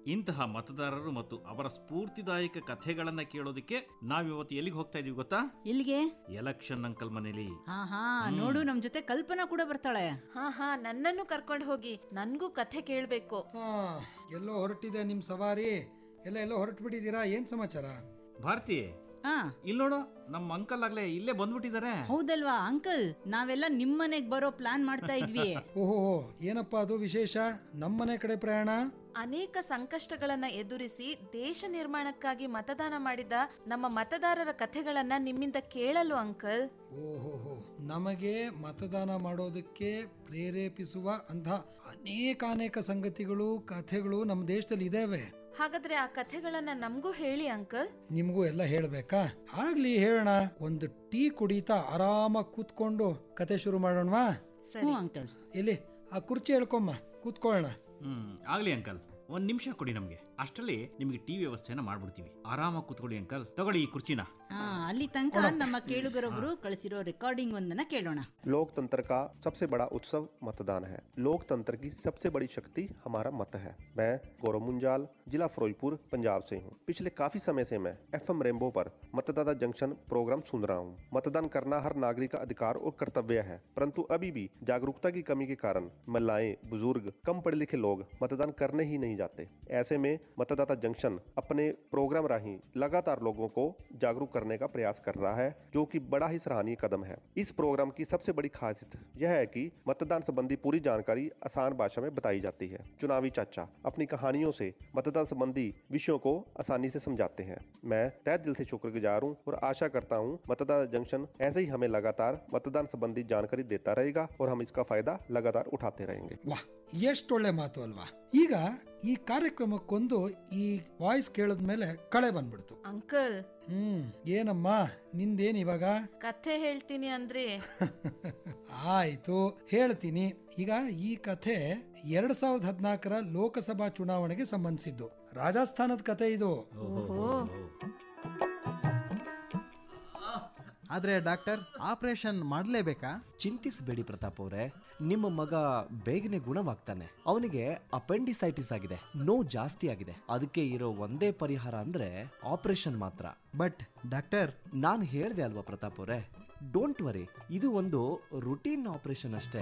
ಇಂತಹ ಮತದಾರರು ಮತ್ತು ಅವರ ಸ್ಫೂರ್ತಿದಾಯಕ ಕಥೆಗಳನ್ನ ಕೇಳೋದಕ್ಕೆ ನಾವಿವತ್ತು ಎಲ್ಲಿಗೆ ಹೋಗ್ತಾ ಇದೀವಿ ಗೊತ್ತಾ ಇಲ್ಲಿಗೆ ಎಲೆಕ್ಷನ್ ಅಂಕಲ್ ಮನೇಲಿ ಹಾ ಹಾ ನೋಡು ನಮ್ ಜೊತೆ ಕಲ್ಪನಾ ಕೂಡ ಬರ್ತಾಳೆ ಹಾ ಹಾ ನನ್ನನ್ನು ಕರ್ಕೊಂಡು ಹೋಗಿ ನನ್ಗೂ ಕಥೆ ಕೇಳ್ಬೇಕು ಹಾ ಎಲ್ಲೋ ಹೊರಟಿದೆ ನಿಮ್ ಸವಾರಿ ಎಲ್ಲ ಎಲ್ಲೋ ಹೊರಟು ಬಿಟ್ಟಿದ್ದೀರಾ ಏನ್ ಸಮಾಚಾರ ಭಾರತಿ ಹಾ ಇಲ್ಲಿ ನೋಡು ನಮ್ಮ ಅಂಕಲ್ ಆಗ್ಲೇ ಇಲ್ಲೇ ಬಂದ್ಬಿಟ್ಟಿದ್ದಾರೆ ಹೌದಲ್ವಾ ಅಂಕಲ್ ನಾವೆಲ್ಲ ನಿಮ್ಮನೆಗ್ ಬರೋ ಪ್ಲಾನ್ ಮಾಡ್ತಾ ಇದ್ವಿ ಓಹೋ ಏನಪ್ಪಾ ಅದು ವಿಶೇಷ ನಮ್ಮನೆ ಕಡೆ ಪ್ರಯಾಣ ಅನೇಕ ಸಂಕಷ್ಟಗಳನ್ನ ಎದುರಿಸಿ ದೇಶ ನಿರ್ಮಾಣಕ್ಕಾಗಿ ಮತದಾನ ಮಾಡಿದ ನಮ್ಮ ಮತದಾರರ ಕಥೆಗಳನ್ನ ನಿಮ್ಮಿಂದ ಕೇಳಲು ಅಂಕಲ್ ಓಹೋಹೋ ನಮಗೆ ಮತದಾನ ಮಾಡೋದಕ್ಕೆ ಪ್ರೇರೇಪಿಸುವ ಅಂಥ ಅನೇಕಾನೇಕ ಸಂಗತಿಗಳು ಕಥೆಗಳು ನಮ್ಮ ದೇಶದಲ್ಲಿ ಇದಾವೆ ಹಾಗಾದ್ರೆ ಆ ಕಥೆಗಳನ್ನ ನಮಗೂ ಹೇಳಿ ಅಂಕಲ್ ನಿಮಗೂ ಎಲ್ಲ ಹೇಳ್ಬೇಕಾ ಆಗ್ಲಿ ಹೇಳೋಣ ಒಂದು ಟೀ ಕುಡಿತಾ ಆರಾಮಾಗಿ ಕೂತ್ಕೊಂಡು ಕತೆ ಶುರು ಮಾಡೋಣವಾ ಸರಿ ಅಂಕಲ್ ಎಲ್ಲಿ ಆ ಕುರ್ಚಿ ಹೇಳ್ಕೊಮ್ಮ ಕೂತ್ಕೊಳ್ಳೋಣ ಹ್ಮ್ ಆಗ್ಲಿ ಅಂಕಲ್ ಒಂದ್ ನಿಮಿಷ ಕೊಡಿ ನಮ್ಗೆ ಅಷ್ಟರಲ್ಲಿ ನಿಮಗೆ ಟಿವಿ ವ್ಯವಸ್ಥೆನ ಮಾಡ್ಬಿಡ್ತೀವಿ ಆರಾಮಾಗಿ ಕೂತ್ಕೊಳ್ಳಿ ಅಂಕಲ್ ತಗೊಳ್ಳಿ ಈ ಕುರ್ಚಿನ ಹಾ ಅಲ್ಲಿ ತನಕ ನಮ್ಮ ಕೇಳುಗರೊಬ್ರು ಕಳಿಸಿರೋ ರೆಕಾರ್ಡಿಂಗ್ ಒಂದನ್ನ ಕೇಳೋಣ लोकतंत्र का सबसे बड़ा उत्सव मतदान है लोकतंत्र की सबसे बड़ी शक्ति हमारा मत है मैं गौरव मुंजाल जिला फिरोजपुर पंजाब से हूँ पिछले काफी समय से मैं एफएम रेनबो पर मतदाता जंक्शन प्रोग्राम सुन रहा हूँ मतदान करना हर नागरिक का अधिकार और कर्तव्य है परंतु अभी भी जागरूकता की कमी के कारण महिलाएं बुजुर्ग कम पढ़े लिखे लोग मतदान करने ही नहीं जाते ऐसे में मतदाता जंक्शन अपने प्रोग्राम राही लगातार लोगों को जागरूक करने का प्रयास कर रहा है जो कि बड़ा ही सराहनीय कदम है इस प्रोग्राम की सबसे बड़ी खासियत यह है कि मतदान संबंधी पूरी जानकारी आसान भाषा में बताई जाती है चुनावी चाचा अपनी कहानियों से मतदान संबंधी विषयों को आसानी से समझाते हैं मैं तय दिल से शुक्रगुजार हूँ और आशा करता हूँ मतदाता जंक्शन ऐसे ही हमें लगातार मतदान संबंधी जानकारी देता रहेगा और हम इसका फायदा लगातार उठाते रहेंगे ವಾಹ್ ಎಷ್ಟೊಳ್ಳೆ ಮಾತು ಅಲ್ವಾ ಈಗ ಈ ಕಾರ್ಯಕ್ರಮಕ್ಕೊಂದು ಈ ವಾಯ್ಸ್ ಕೇಳಿದ್ಮೇಲೆ ಕಳೆ ಬಂದ್ಬಿಡ್ತು ಅಂಕಲ್ ಹ್ಮ್ ಏನಮ್ಮ ನಿಂದೇನ್ ಇವಾಗ ಕಥೆ ಹೇಳ್ತೀನಿ ಅಂದ್ರೆ ಆಯ್ತು ಹೇಳ್ತೀನಿ ಈಗ ಈ ಕಥೆ ಎರಡ್ ಸಾವಿರದ ಹದಿನಾಲ್ಕರ ಲೋಕಸಭಾ ಚುನಾವಣೆಗೆ ಸಂಬಂಧಿಸಿದ್ದು ರಾಜಸ್ಥಾನದ ಕತೆ ಇದು ಆದ್ರೆ ಡಾಕ್ಟರ್ ಆಪರೇಷನ್ ಮಾಡಲೇಬೇಕಾ ಚಿಂತಿಸಬೇಡಿ ಪ್ರತಾಪ್ ಅವರೇ ನಿಮ್ಮ ಮಗ ಬೇಗನೆ ಗುಣವಾಗ್ತಾನೆ ಅವನಿಗೆ ಅಪೆಂಡಿಸೈಟಿಸ್ ಆಗಿದೆ ನೋವು ಜಾಸ್ತಿ ಆಗಿದೆ ಅದಕ್ಕೆ ಇರೋ ಒಂದೇ ಪರಿಹಾರ ಅಂದ್ರೆ ಆಪರೇಷನ್ ಮಾತ್ರ ಬಟ್ ಡಾಕ್ಟರ್ ನಾನು ಹೇಳ್ದೆ ಅಲ್ವಾ ಪ್ರತಾಪ್ ಅವರೇ ಡೋಂಟ್ ವರಿ ಇದು ಒಂದು ರುಟೀನ್ ಆಪರೇಷನ್ ಅಷ್ಟೇ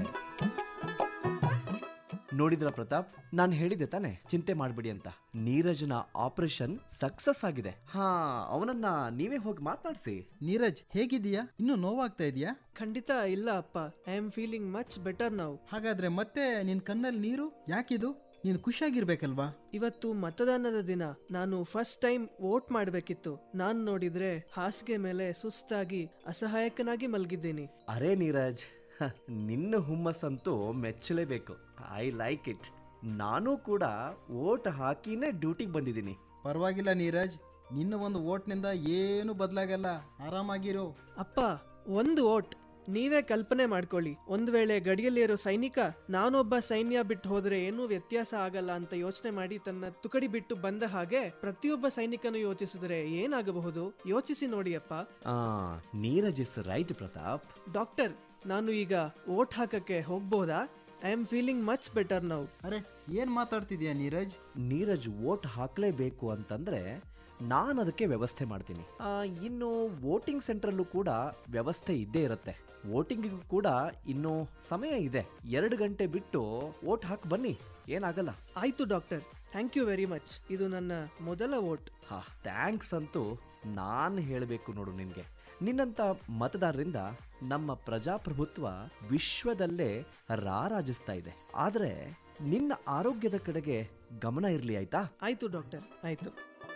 ನೋಡಿದ್ರ ಪ್ರತಾಪ್ ನಾನು ಹೇಳಿದೆ ತಾನೆ ಚಿಂತೆ ಮಾಡಬೇಡಿ ಅಂತ ನೀರಜ್ನ ಆಪರೇಷನ್ ಸಕ್ಸಸ್ ಆಗಿದೆ ಹಾ ಅವನನ್ನ ನೀವೇ ಹೋಗಿ ಮಾತಾಡ್ಸಿ ನೀರಜ್ ಹೇಗಿದೀಯಾ ಇನ್ನು ನೋವಾಗ್ತಾ ಇದೆಯಾ ಖಂಡಿತ ಇಲ್ಲ ಅಪ್ಪ I am feeling much better ನಾವು ಹಾಗಾದ್ರೆ ಮತ್ತೆ ನಿನ್ ಕಣ್ಣಲ್ಲಿ ನೀರು ಯಾಕಿದು ನೀನು ಖುಷಿಯಾಗಿರ್ಬೇಕಲ್ವಾ ಇವತ್ತು ಮತದಾನದ ದಿನ ನಾನು ಫಸ್ಟ್ ಟೈಮ್ ವೋಟ್ ಮಾಡಬೇಕಿತ್ತು ನಾನು ನೋಡಿದ್ರೆ ಹಾಸಿಗೆ ಮೇಲೆ ಸುಸ್ತಾಗಿ ಅಸಹಾಯಕನಾಗಿ ಮಲಗಿದ್ದೀನಿ ಅರೆ ನೀರಜ್ ಹ, ನಿನ್ನ ಹುಮ್ಮಸ್ಸಂತೂ ಮೆಚ್ಚಲೇಬೇಕು ಐ ಲೈಕ್ ಇಟ್ ನಾನು ಕೂಡ ಓಟ್ ಹಾಕಿನೇ ಡ್ಯೂಟಿಗೆ ಬಂದಿದ್ದೀನಿ ಪರವಾಗಿಲ್ಲ ನೀರಜ್ ನಿನ್ನ ಒಂದು ಓಟ್ನಿಂದ ಏನು ಬದಲಾಗಲ್ಲ ಆರಾಮಾಗಿರು ಅಪ್ಪ ಒಂದು ವೋಟ್ ನೀವೇ ಕಲ್ಪನೆ ಮಾಡ್ಕೊಳ್ಳಿ ಒಂದ್ ವೇಳೆ ಗಡಿಯಲ್ಲಿರೋ ಸೈನಿಕ ನಾನೊಬ್ಬ ಸೈನ್ಯ ಬಿಟ್ಟು ಹೋದ್ರೆ ಏನೂ ವ್ಯತ್ಯಾಸ ಆಗಲ್ಲ ಅಂತ ಯೋಚನೆ ಮಾಡಿ ತನ್ನ ತುಕಡಿ ಬಿಟ್ಟು ಬಂದ ಹಾಗೆ ಪ್ರತಿಯೊಬ್ಬ ಸೈನಿಕನು ಯೋಚಿಸಿದ್ರೆ ಏನಾಗಬಹುದು ಯೋಚಿಸಿ ನೋಡಿ ಅಪ್ಪ ಆ, Neeraj is right Pratap doctor ನಾನು ಈಗ ವೋಟ್ ಹಾಕಕ್ಕೆ ಹೋಗ್ಬೋದಾ I am feeling much better now ಅರೆ ಏನ್ ಮಾತಾಡ್ತಿದ್ಯಾ ನೀರಜ್ ನೀರಜ್ ವೋಟ್ ಹಾಕಲೇಬೇಕು ಅಂತಂದ್ರೆ ನಾನು ಅದಕ್ಕೆ ವ್ಯವಸ್ಥೆ ಮಾಡ್ತೀನಿ ಆ, ಇನ್ನು ವೋಟಿಂಗ್ ಸೆಂಟ್ರಲ್ಲೂ ಕೂಡ ವ್ಯವಸ್ಥೆ ಇದ್ದೇ ಇರುತ್ತೆ ವೋಟಿಂಗಿಗೂ ಕೂಡ ಇನ್ನು ಸಮಯ ಇದೆ ಎರಡು ಗಂಟೆ ಬಿಟ್ಟು ವೋಟ್ ಹಾಕಿ ಬನ್ನಿ ಏನಾಗಲ್ಲ ಆಯ್ತು doctor thank you very much ಇದು ನನ್ನ ಮೊದಲ ವೋಟ್ ಹಾ ಥ್ಯಾಂಕ್ಸ್ ಅಂತೂ ನಾನು ಹೇಳಬೇಕು ನೋಡು ನಿನಗೆ ನಿನ್ನಂಥ ಮತದಾರರಿಂದ ನಮ್ಮ ಪ್ರಜಾಪ್ರಭುತ್ವ ವಿಶ್ವದಲ್ಲೇ ರಾರಾಜಿಸ್ತಾ ಇದೆ ಆದರೆ ನಿನ್ನ ಆರೋಗ್ಯದ ಕಡೆಗೆ ಗಮನ ಇರಲಿ ಆಯ್ತಾ ಆಯ್ತು ಡಾಕ್ಟರ್ ಆಯ್ತು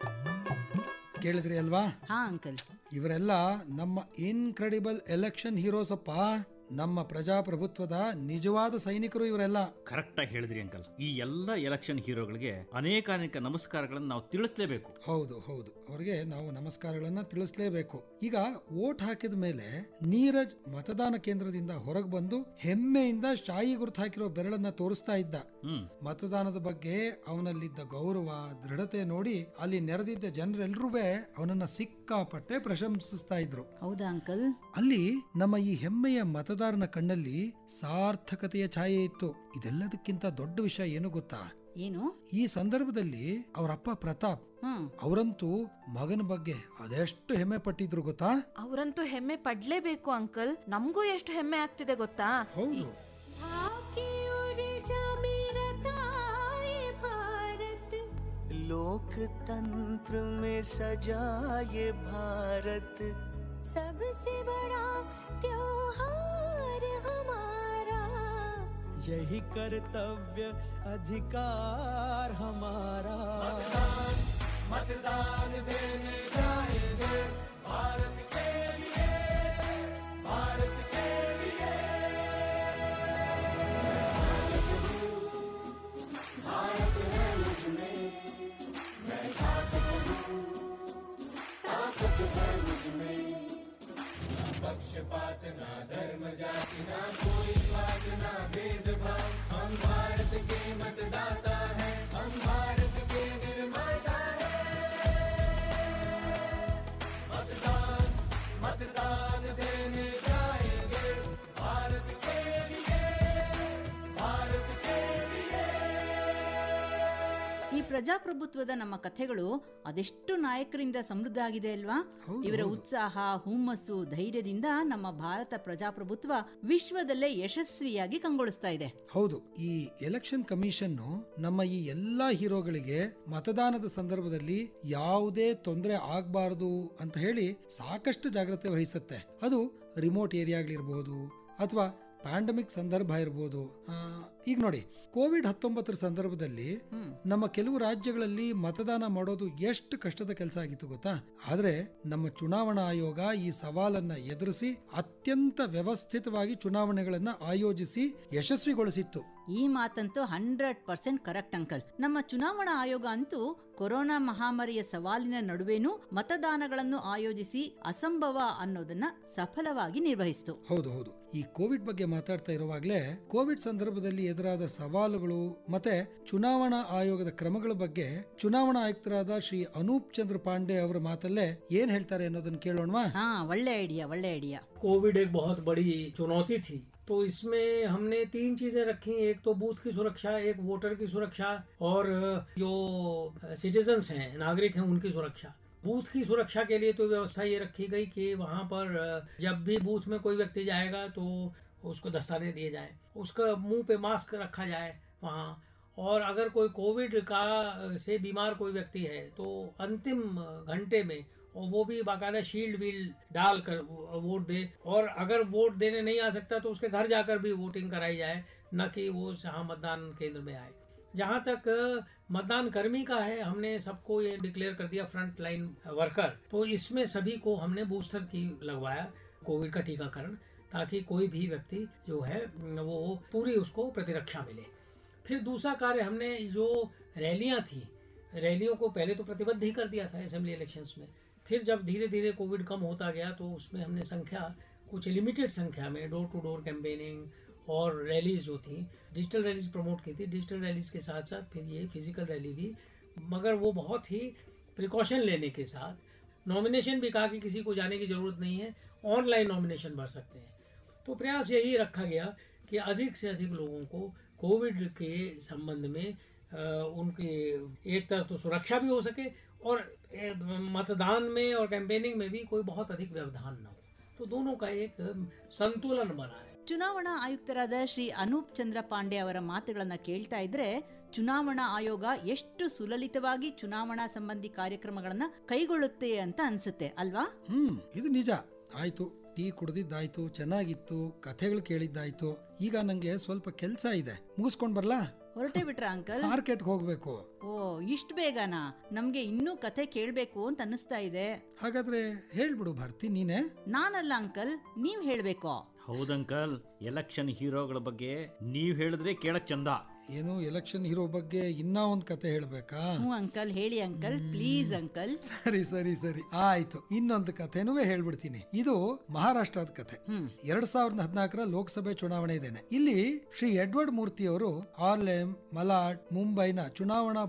ಕೇಳಿದ್ರಿ ಅಲ್ವಾ ಹಾ ಅಂಕಲ್ ಇವರೆಲ್ಲ ನಮ್ಮ ಇನ್ಕ್ರೆಡಿಬಲ್ ಎಲೆಕ್ಷನ್ ಹೀರೋಸ್ ಅಪ್ಪ ನಮ್ಮ ಪ್ರಜಾಪ್ರಭುತ್ವದ ನಿಜವಾದ ಸೈನಿಕರು ಇವರೆಲ್ಲ ಕರೆಕ್ಟಾಗಿ ಹೇಳಿದ್ರಿ ಅಂಕಲ್ ಈ ಎಲ್ಲ ಎಲೆಕ್ಷನ್ ಹೀರೋಗಳಿಗೆ ಅನೇಕ ಅನೇಕ ನಮಸ್ಕಾರಗಳನ್ನು ನಾವು ತಿಳಿಸ್ಲೇಬೇಕು ಹೌದು ಹೌದು ಅವ್ರಿಗೆ ನಾವು ನಮಸ್ಕಾರಗಳನ್ನ ತಿಳಿಸ್ಲೇಬೇಕು ಈಗ ವೋಟ್ ಹಾಕಿದ ಮೇಲೆ ನೀರಜ್ ಮತದಾನ ಕೇಂದ್ರದಿಂದ ಹೊರಗೆ ಬಂದು ಹೆಮ್ಮೆಯಿಂದ ಶಾಯಿ ಗುರುತು ಹಾಕಿರೋ ಬೆರಳನ್ನ ತೋರಿಸ್ತಾ ಇದ್ದ ಹ್ಮ್ ಮತದಾನದ ಬಗ್ಗೆ ಅವನಲ್ಲಿದ್ದ ಗೌರವ ದೃಢತೆ ನೋಡಿ ಅಲ್ಲಿ ನೆರೆದಿದ್ದ ಜನರೆಲ್ಲರೂ ಅವನನ್ನ ಸಿಕ್ಕಾಪಟ್ಟೆ ಪ್ರಶಂಸಿಸ್ತಾ ಇದ್ರು ಹೌದಾ ಅಂಕಲ್ ಅಲ್ಲಿ ನಮ್ಮ ಈ ಹೆಮ್ಮೆಯ ಮತದಾರನ ಕಣ್ಣಲ್ಲಿ ಸಾರ್ಥಕತೆಯ ಛಾಯೆ ಇತ್ತು ಇದೆಲ್ಲದಕ್ಕಿಂತ ದೊಡ್ಡ ವಿಷಯ ಏನು ಗೊತ್ತಾ ಏನು ಈ ಸಂದರ್ಭದಲ್ಲಿ ಅವ್ರ ಅಪ್ಪ ಪ್ರತಾಪ್ ಹ್ಮ್ ಅವರಂತೂ ಮಗನ ಬಗ್ಗೆ ಅದೆಷ್ಟು ಹೆಮ್ಮೆ ಪಟ್ಟಿದ್ರು ಗೊತ್ತಾ ಅವರಂತೂ ಹೆಮ್ಮೆ ಪಡ್ಲೇಬೇಕು ಅಂಕಲ್ ನಮಗೂ ಎಷ್ಟು ಹೆಮ್ಮೆ ಆಗ್ತಿದೆ ಗೊತ್ತಾ ಹೌದು लोकतंत्र में सजा ये भारत सबसे बड़ा त्योहार हमारा यही कर्तव्य अधिकार हमारा मतदान देने जाएंगे भारत के लिए भारत के लिए भारत है मुझ में मैं ताकत हूँ ताकत है मुझ में ना पक्षपात ना धर्म जाति ना कोई स्वाद ना भेदभाव हम भारत के मतदाता हैं हम भारत के निर्माता मतदान मतदान देने जाएंगे भारत के लिए भारत के लिए ಈ ಪ್ರಜಾಪ್ರಭುತ್ವದ ನಮ್ಮ ಕಥೆಗಳು ಅದೆಷ್ಟು ನಾಯಕರಿಂದ ಸಮೃದ್ಧ ಆಗಿದೆ ಅಲ್ವಾ ಇವರ ಉತ್ಸಾಹ ಹುಮ್ಮಸ್ಸು ಧೈರ್ಯದಿಂದ ನಮ್ಮ ಭಾರತ ಪ್ರಜಾಪ್ರಭುತ್ವ ವಿಶ್ವದಲ್ಲೇ ಯಶಸ್ವಿಯಾಗಿ ಕಂಗೊಳಿಸ್ತಾ ಇದೆ ಹೌದು ಈ ಎಲೆಕ್ಷನ್ ಕಮಿಷನ್ ನಮ್ಮ ಈ ಎಲ್ಲಾ ಹೀರೋಗಳಿಗೆ ಮತದಾನದ ಸಂದರ್ಭದಲ್ಲಿ ಯಾವುದೇ ತೊಂದರೆ ಆಗಬಾರದು ಅಂತ ಹೇಳಿ ಸಾಕಷ್ಟು ಜಾಗ್ರತೆ ವಹಿಸುತ್ತೆ ಅದು ರಿಮೋಟ್ ಏರಿಯಾಗಳಿರ್ಬೋದು ಅಥವಾ ಪ್ಯಾಂಡಮಿಕ್ ಸಂದರ್ಭ ಇರ್ಬೋದು ಆ, ಈಗ ನೋಡಿ ಕೋವಿಡ್ ಹತ್ತೊಂಬತ್ತರ ಸಂದರ್ಭದಲ್ಲಿ ನಮ್ಮ ಕೆಲವು ರಾಜ್ಯಗಳಲ್ಲಿ ಮತದಾನ ಮಾಡೋದು ಎಷ್ಟು ಕಷ್ಟದ ಕೆಲಸ ಆಗಿತ್ತು ಗೊತ್ತಾ ಆದ್ರೆ ನಮ್ಮ ಚುನಾವಣಾ ಆಯೋಗ ಈ ಸವಾಲನ್ನ ಎದುರಿಸಿ ಅತ್ಯಂತ ವ್ಯವಸ್ಥಿತವಾಗಿ ಚುನಾವಣೆಗಳನ್ನ ಆಯೋಜಿಸಿ ಯಶಸ್ವಿಗೊಳಿಸಿತ್ತು ಈ ಮಾತಂತೂ ಹಂಡ್ರೆಡ್ ಪರ್ಸೆಂಟ್ ಕರೆಕ್ಟ್ ಅಂಕಲ್ ನಮ್ಮ ಚುನಾವಣಾ ಆಯೋಗ ಅಂತೂ ಕೊರೋನಾ ಮಹಾಮಾರಿಯ ಸವಾಲಿನ ನಡುವೆನೂ ಮತದಾನಗಳನ್ನು ಆಯೋಜಿಸಿ ಅಸಂಭವ ಅನ್ನೋದನ್ನ ಸಫಲವಾಗಿ ನಿರ್ವಹಿಸಿತು ಹೌದು ಹೌದು ಈ ಕೋವಿಡ್ ಬಗ್ಗೆ ಮಾತಾಡ್ತಾ ಇರುವಾಗಲೇ ಕೋವಿಡ್ ಸಂದರ್ಭದಲ್ಲಿ ಎದುರಾದ ಸವಾಲುಗಳು ಮತ್ತೆ ಚುನಾವಣಾ ಆಯೋಗದ ಕ್ರಮಗಳ ಬಗ್ಗೆ ಚುನಾವಣಾ ಆಯುಕ್ತರಾದ ಶ್ರೀ ಅನೂಪ್ ಚಂದ್ರ ಪಾಂಡೆ ಅವರ ಮಾತಲ್ಲೇ ಏನ್ ಹೇಳ್ತಾರೆ ಅನ್ನೋದನ್ನ ಕೇಳೋಣವಾ ಹಾ ಒಳ್ಳೆ ಐಡಿಯಾ ಒಳ್ಳೆ ಐಡಿಯಾ कोविड एक बहुत बड़ी चुनौती थी तो इसमें हमने तीन चीजें रखी एक तो बूथ की सुरक्षा एक वोटर की सुरक्षा और जो सिटीजन्स हैं नागरिक हैं उनकी सुरक्षा बूथ की सुरक्षा के लिए तो व्यवस्था ये रखी गई कि वहाँ पर जब भी बूथ में कोई व्यक्ति जाएगा तो उसको दस्ताने दिए जाएं उसका मुंह पे मास्क रखा जाए वहाँ और अगर कोई कोविड का से बीमार कोई व्यक्ति है तो अंतिम घंटे में और वो भी बाकायदा शील्ड वील्ड डाल कर वोट दे और अगर वोट देने नहीं आ सकता तो उसके घर जाकर भी वोटिंग कराई जाए न कि वो यहाँ मतदान केंद्र में आए जहाँ तक मतदान कर्मी का है हमने सबको ये डिक्लेयर कर दिया फ्रंट लाइन वर्कर तो इसमें सभी को हमने बूस्टर की लगवाया कोविड का टीकाकरण ताकि कोई भी व्यक्ति जो है वो पूरी उसको प्रतिरक्षा मिले फिर दूसरा कार्य हमने जो रैलियां थी रैलियों को पहले तो प्रतिबद्ध ही कर दिया था असेंबली इलेक्शंस में फिर जब धीरे धीरे कोविड कम होता गया तो उसमें हमने संख्या कुछ लिमिटेड संख्या में डोर टू डोर कैंपेनिंग और रैलीज जो थी डिजिटल रैलीज प्रमोट की थी डिजिटल रैलीज के साथ साथ फिर ये फिजिकल रैली भी मगर वो बहुत ही प्रिकॉशन लेने के साथ नॉमिनेशन भी कहा कि किसी को जाने की ज़रूरत नहीं है ऑनलाइन नॉमिनेशन भर सकते हैं तो प्रयास यही रखा गया कि अधिक से अधिक लोगों को कोविड के संबंध में अ, उनके एक तरफ तो सुरक्षा भी हो सके और ए, मतदान में और कैंपेनिंग में भी कोई बहुत अधिक व्यवधान न हो तो दोनों का एक अ, संतुलन बना है ಚುನಾವಣಾ ಆಯುಕ್ತರಾದ ಶ್ರೀ ಅನೂಪ್ ಚಂದ್ರ ಪಾಂಡೆ ಅವರ ಮಾತುಗಳನ್ನ ಕೇಳ್ತಾ ಇದ್ರೆ ಚುನಾವಣಾ ಆಯೋಗ ಎಷ್ಟು ಸುಲಲಿತವಾಗಿ ಚುನಾವಣಾ ಸಂಬಂಧಿ ಕಾರ್ಯಕ್ರಮಗಳನ್ನ ಕೈಗೊಳ್ಳುತ್ತೆ ಅಂತ ಅನ್ಸುತ್ತೆ ಅಲ್ವಾ ಹ್ಮ್ ಇದು ನಿಜ ಆಯ್ತು ಟೀ ಕುಡ್ದಿದ್ದಾಯ್ತು ಚೆನ್ನಾಗಿತ್ತು ಕಥೆಗಳು ಕೇಳಿದ್ದಾಯ್ತು ಈಗ ನಂಗೆ ಸ್ವಲ್ಪ ಕೆಲಸ ಇದೆ ಮುಗಿಸ್ಕೊಂಡ್ ಬರ್ಲಾ ಹೊರಟೆ ಬಿಟ್ರ ಅಂಕಲ್ ಮಾರ್ಕೆಟ್ಗೆ ಹೋಗ್ಬೇಕು ಓ ಇಷ್ಟ ಬೇಗನಾ ನಮ್ಗೆ ಇನ್ನೂ ಕಥೆ ಕೇಳ್ಬೇಕು ಅಂತ ಅನ್ನಿಸ್ತಾ ಇದೆ ಹಾಗಾದ್ರೆ ಹೇಳ್ಬಿಡು ಭಾರತಿ ನೀನೆ ನಾನಲ್ಲ ಅಂಕಲ್ ನೀವ್ ಹೇಳ್ಬೇಕು ಹೌದಂಕಲ್ ಎಲೆಕ್ಷನ್ ಹೀರೋಗಳ ಬಗ್ಗೆ ನೀವ್ ಹೇಳಿದ್ರೆ ಕೇಳಕ್ ಚಂದ ಏನು ಎಲೆಕ್ಷನ್ ಹೀರೋ ಬಗ್ಗೆ ಇನ್ನ ಒಂದ್ ಕತೆ ಹೇಳ್ಬೇಕಾ ಹ್ಞೂ ಅಂಕಲ್ ಹೇಳಿ ಅಂಕಲ್ ಪ್ಲೀಸ್ ಅಂಕಲ್ ಸರಿ ಸರಿ ಸರಿ ಆಯ್ತು ಇನ್ನೊಂದು ಕಥೆನೂ ಹೇಳ್ಬಿಡ್ತೀನಿ ಇದು ಮಹಾರಾಷ್ಟ್ರದ ಕಥೆ ಎರಡ್ ಸಾವಿರದ ಹದಿನಾಲ್ಕರ ಲೋಕಸಭೆ ಚುನಾವಣೆ ಇದೇನೆ ಇಲ್ಲಿ ಶ್ರೀ ಎಡ್ವರ್ಡ್ ಮೂರ್ತಿ ಅವರು ಆರ್ಲೆಮ್ ಮಲಾಡ್ ಮುಂಬೈನ ಚುನಾವಣಾ